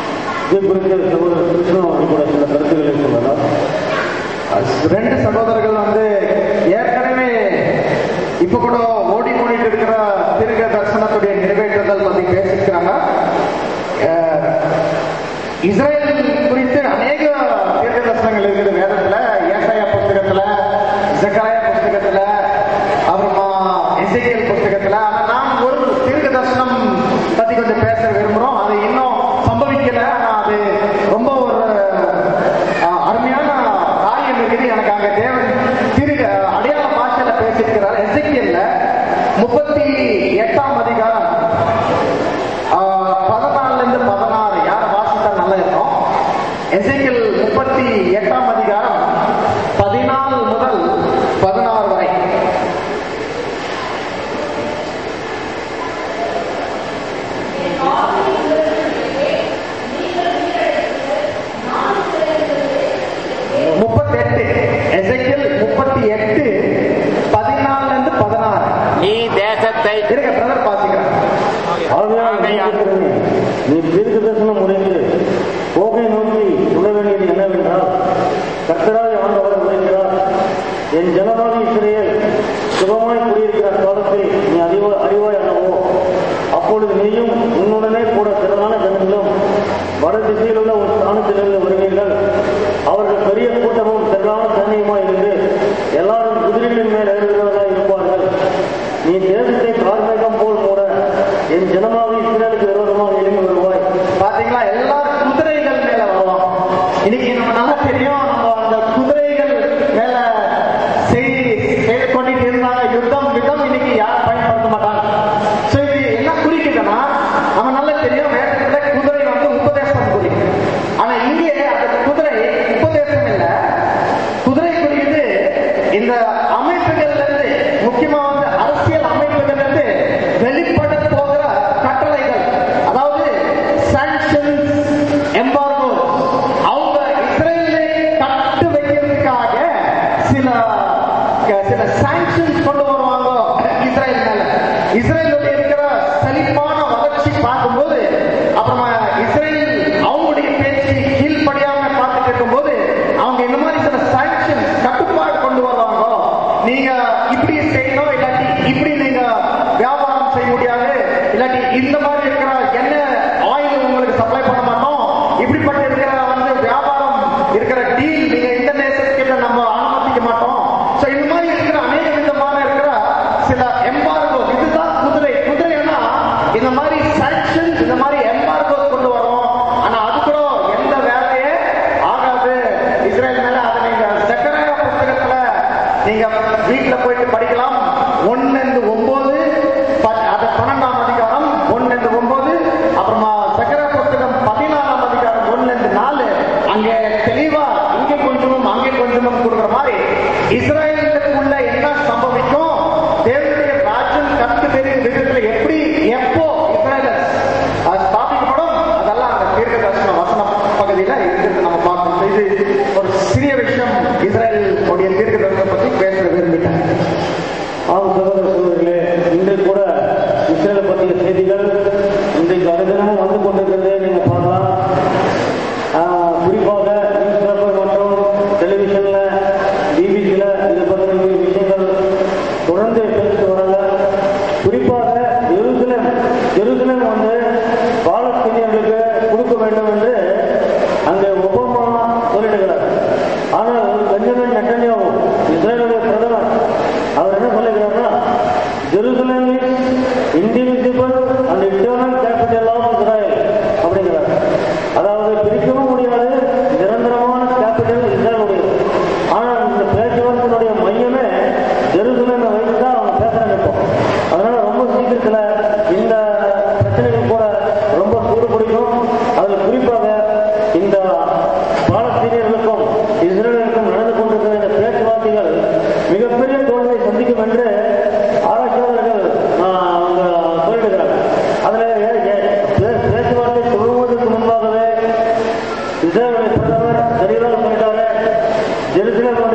இது குறித்து சகோதரர் கிருஷ்ணன் அவர்கள் கூட சில கருத்துக்களை சொல்லலாம் ரெண்டு சகோதரர்கள் வந்து ஏற்கனவே இப்ப கூட ஓடி ஓடிட்டு இருக்கிற திருக தரிசனத்துடைய நிறைவேற்றுதல் பத்தி பேசிக்கிறாங்க அஹ், இஸ்ரேல் குறித்து அநேக தீர்க்க தரிசனங்கள் இருக்குது வேதத்துல ஏசாயா புஸ்தகத்துல ஜக்கராயா புஸ்தகத்துல அப்புறமா எசேக்கியேல் புஸ்தகத்துல ஆனா நாம் ஒரு தீர்க்க தரிசனம் பத்தி கொஞ்சம் பேச விரும்புறோம் அது இன்னும் சம்பவிக்கல ஆனா அது ரொம்ப ஒரு ஆஹ், அருமையான காரியம் இருக்குது எனக்கு அங்க தேவன் திரு அடையாள பாஷையில பேசியிருக்கிறார் எசேக்கியேல்ல முப்பத்தி எட்டாம் அதிகாரம் ஆஹ், பதினாலுல இருந்து பதினாறு யார் வாசித்தா நல்லா இருக்கும் எசேக்கியேல் முப்பத்தி எட்டாம் அதிகாரம் பதினாலு முதல் பதினாறு வரை முப்பத்தி எட்டு எசைக்கியல் முப்பத்தி எட்டு பதினாலுல இருந்து பதினாறு நீ தேசத்தை இருக்க பிரதர் பாசிக்கிறேன் ஆகையால் நினைக்கிறேன், நீ தீர்க்க தரிசனம் முடிந்து போகை நோக்கி சொல்ல வேண்டியது என்னவென்றால் கர்த்தராய் ஆண்டவர் உரைக்கிறார் என் ஜனமாக இஸ்ரேல் சுகமாய் குடியிருக்கிற காலத்தில் நீ அறிவா அறிவாய் அல்லவோ அப்பொழுது நீயும் உன்னுடனே கூட திரளான ஜனங்களும் வட திசையில் உள்ள ஒரு ஸ்தானத்திலிருந்து வருவீர்கள் அவர்கள் பெரிய கூட்டமும் திரளான சைனியமாய் இருந்து எல்லாரும் குதிரைகளின் மேல் ஏறுகிறவர்களாய் இருப்பார்கள் நீ தேசத்தை கார்மேகம் போல் மூட என் ஜனமாக இஸ்ரேலுக்கு விரோதமாக எழும்பி வருவாய் பாத்தீங்களா எல்லாரும் குதிரைகள் மேல வருவான் இன்னைக்கு நம்ம நல்லா தெரியும் நம்ம அந்த குதிரைகள் மேல செய்தி செய்து கொண்டிட்டு இருந்தாங்க யுத்தம் யுத்தம் இன்னைக்கு யாரும் பயன்படுத்த மாட்டாங்க சோ இது என்ன குறிக்குதுன்னா நம்ம நல்லா தெரியும் வேதத்துல குதிரை வந்து உபதேசம் குறிக்கும் ஆனா இங்கே அந்த குதிரை உபதேசம் இல்ல குதிரை குறிக்குது இந்த அமைப்புகள்ல இருந்து முக்கியமா வந்து அரசியல் அமைப்புகள்ல இருந்து வெளிப்பட போகிற கட்டளைகள் அதாவது சாங்ஷன்ஸ் எம்பார்கோ அவங்க இஸ்ரேலை கட்டு வைக்கிறதுக்காக சில சில சாங்ஷன்ஸ் கொண்டு வருவாங்க இஸ்ரேல் மேல இஸ்ரேலுடைய இருக்கிற செழிப்பான வளர்ச்சி பார்க்கும்போது அப்புறமா இஸ்ரேல் அவங்களுடைய பேச்சு கீழ்ப்படியாம பார்த்துட்டு இருக்கும்போது அவங்க இந்த மாதிரி சில சாங்ஷன் கட்டுப்பாடு கொண்டு வருவாங்க நீங்க இப்படி செய்யணும் இல்லாட்டி இப்படி நீங்க வியாபாரம் செய்ய முடியாது இல்லாட்டி இந்த மாதிரி இருக்கிற என்ன ஆயில் உங்களுக்கு சப்ளை பண்ண மாட்டோம் இப்படிப்பட்ட இருக்கிற வந்து வியாபாரம் இருக்கிற டீல் நீங்க இந்த நேசத்துக்கிட்ட நம்ம அனுமதிக்க மாட்டோம் சோ இந்த மாதிரி இருக்கிற அநேக விதமான இருக்கிற சில எம்பார்கோ இதுதான் குதிரை குதிரைன்னா இந்த மாதிரி சாங்ஷன் இந்த மாதிரி எம்பார்கோ கொண்டு வரும் ஆனா அது கூட எந்த வேலையே ஆகாது இஸ்ரேல் மேல அதை நீங்க செக்கராய புஸ்தகத்துல நீங்க வீட்டுல போயிட்டு படிக்கலாம் ஒன்னு இருந்து ஒன்பது ப- அது பன்னெண்டாம் அதிகாரம் ஒன்னு இருந்து ஒன்பது அப்புறமா சக்கர புஸ்தகம் பதினாலாம் அதிகாரம் ஒன்னு இருந்து நாலு அங்க தெளிவா இங்க கொஞ்சமும் அங்கே கொஞ்சமும் கொடுக்குற மாதிரி இஸ்ரேலுக்குள்ள என்ன சம்பவிக்கும் தேவனுடைய ராஜ்யம் கத்து பெரிய விதத்துல எப்படி எப்போ இஸ்ரேல அது ஸ்தாபிக்கப்படும் அதெல்லாம் அந்த தீர்க்க தரிசன வசன பகுதியில இருக்கிறது நம்ம பார்க்கணும் இது ஒரு சிறிய விஷயம் இஸ்ரேல் உடைய தீர்க்க தரிசனம் பத்தி பேச விரும்பிட்டேன் ஆம் சகோதர சகோதரிகளே இன்று கூட இஸ்ரேலை பற்றிய செய்திகள் இன்றைக்கு அனுதினமும் வந்து கொண்டிருக்கிறதை நீங்க பார்க்கலாம் ஆஹ், குறிப்பாக நியூஸ் பேப்பர் மற்றும் டெலிவிஷன்ல பிபிசியில இது பற்றிய விஷயங்கள் தொடர்ந்து பேசிட்டு வராங்க குறிப்பாக எருசலேம் எருசலேம் வந்து பாலஸ்தீனியர்களுக்கு கொடுக்க வேண்டும் என்று அங்கே ஒபாமா சொல்லிடுகிறார் ஆனால் பெஞ்சமின் நெட்டன்யாவு இஸ்ரேலுடைய பிரதமர் அவர் என்ன சொல்லுகிறார்னா Jerusalem is indivisible and eternal capital of Israel அப்படிங்கிறார் அதாவது பிரிக்கவும் முடியாது நிரந்தரமான கேபிட்டல் இஸ்ரேலுடைய ஆனால் இந்த பேச்சுவார்த்தையினுடைய மையமே ஜெருசலேமை வைத்து தான் அவங்க பேசுறாங்க இப்போ அதனால ரொம்ப சீக்கிரத்துல இந்த பிரச்சனைகள் கூட ரொம்ப சூடு பிடிக்கும் அதுல குறிப்பாக இந்த பாலஸ்தீனியர்களுக்கும் இஸ்ரேலுக்கும் நடந்து கொண்டிருக்கிற இந்த பேச்சுவார்த்தைகள் மிகப்பெரிய தோல்வியை சந்திக்கும் என்று ஆராய்ச்சியாளர்கள் ஆஹ், அவங்க சொல்லிடுகிறாங்க அதுல ஏ- ஏ- பே- பேச்சுவார்த்தை துவங்குவதற்கு முன்பாகவே இஸ்ரேலுடைய பிரதமர் தெளிவாக சொல்லிட்டாரு ஜெருசலேம்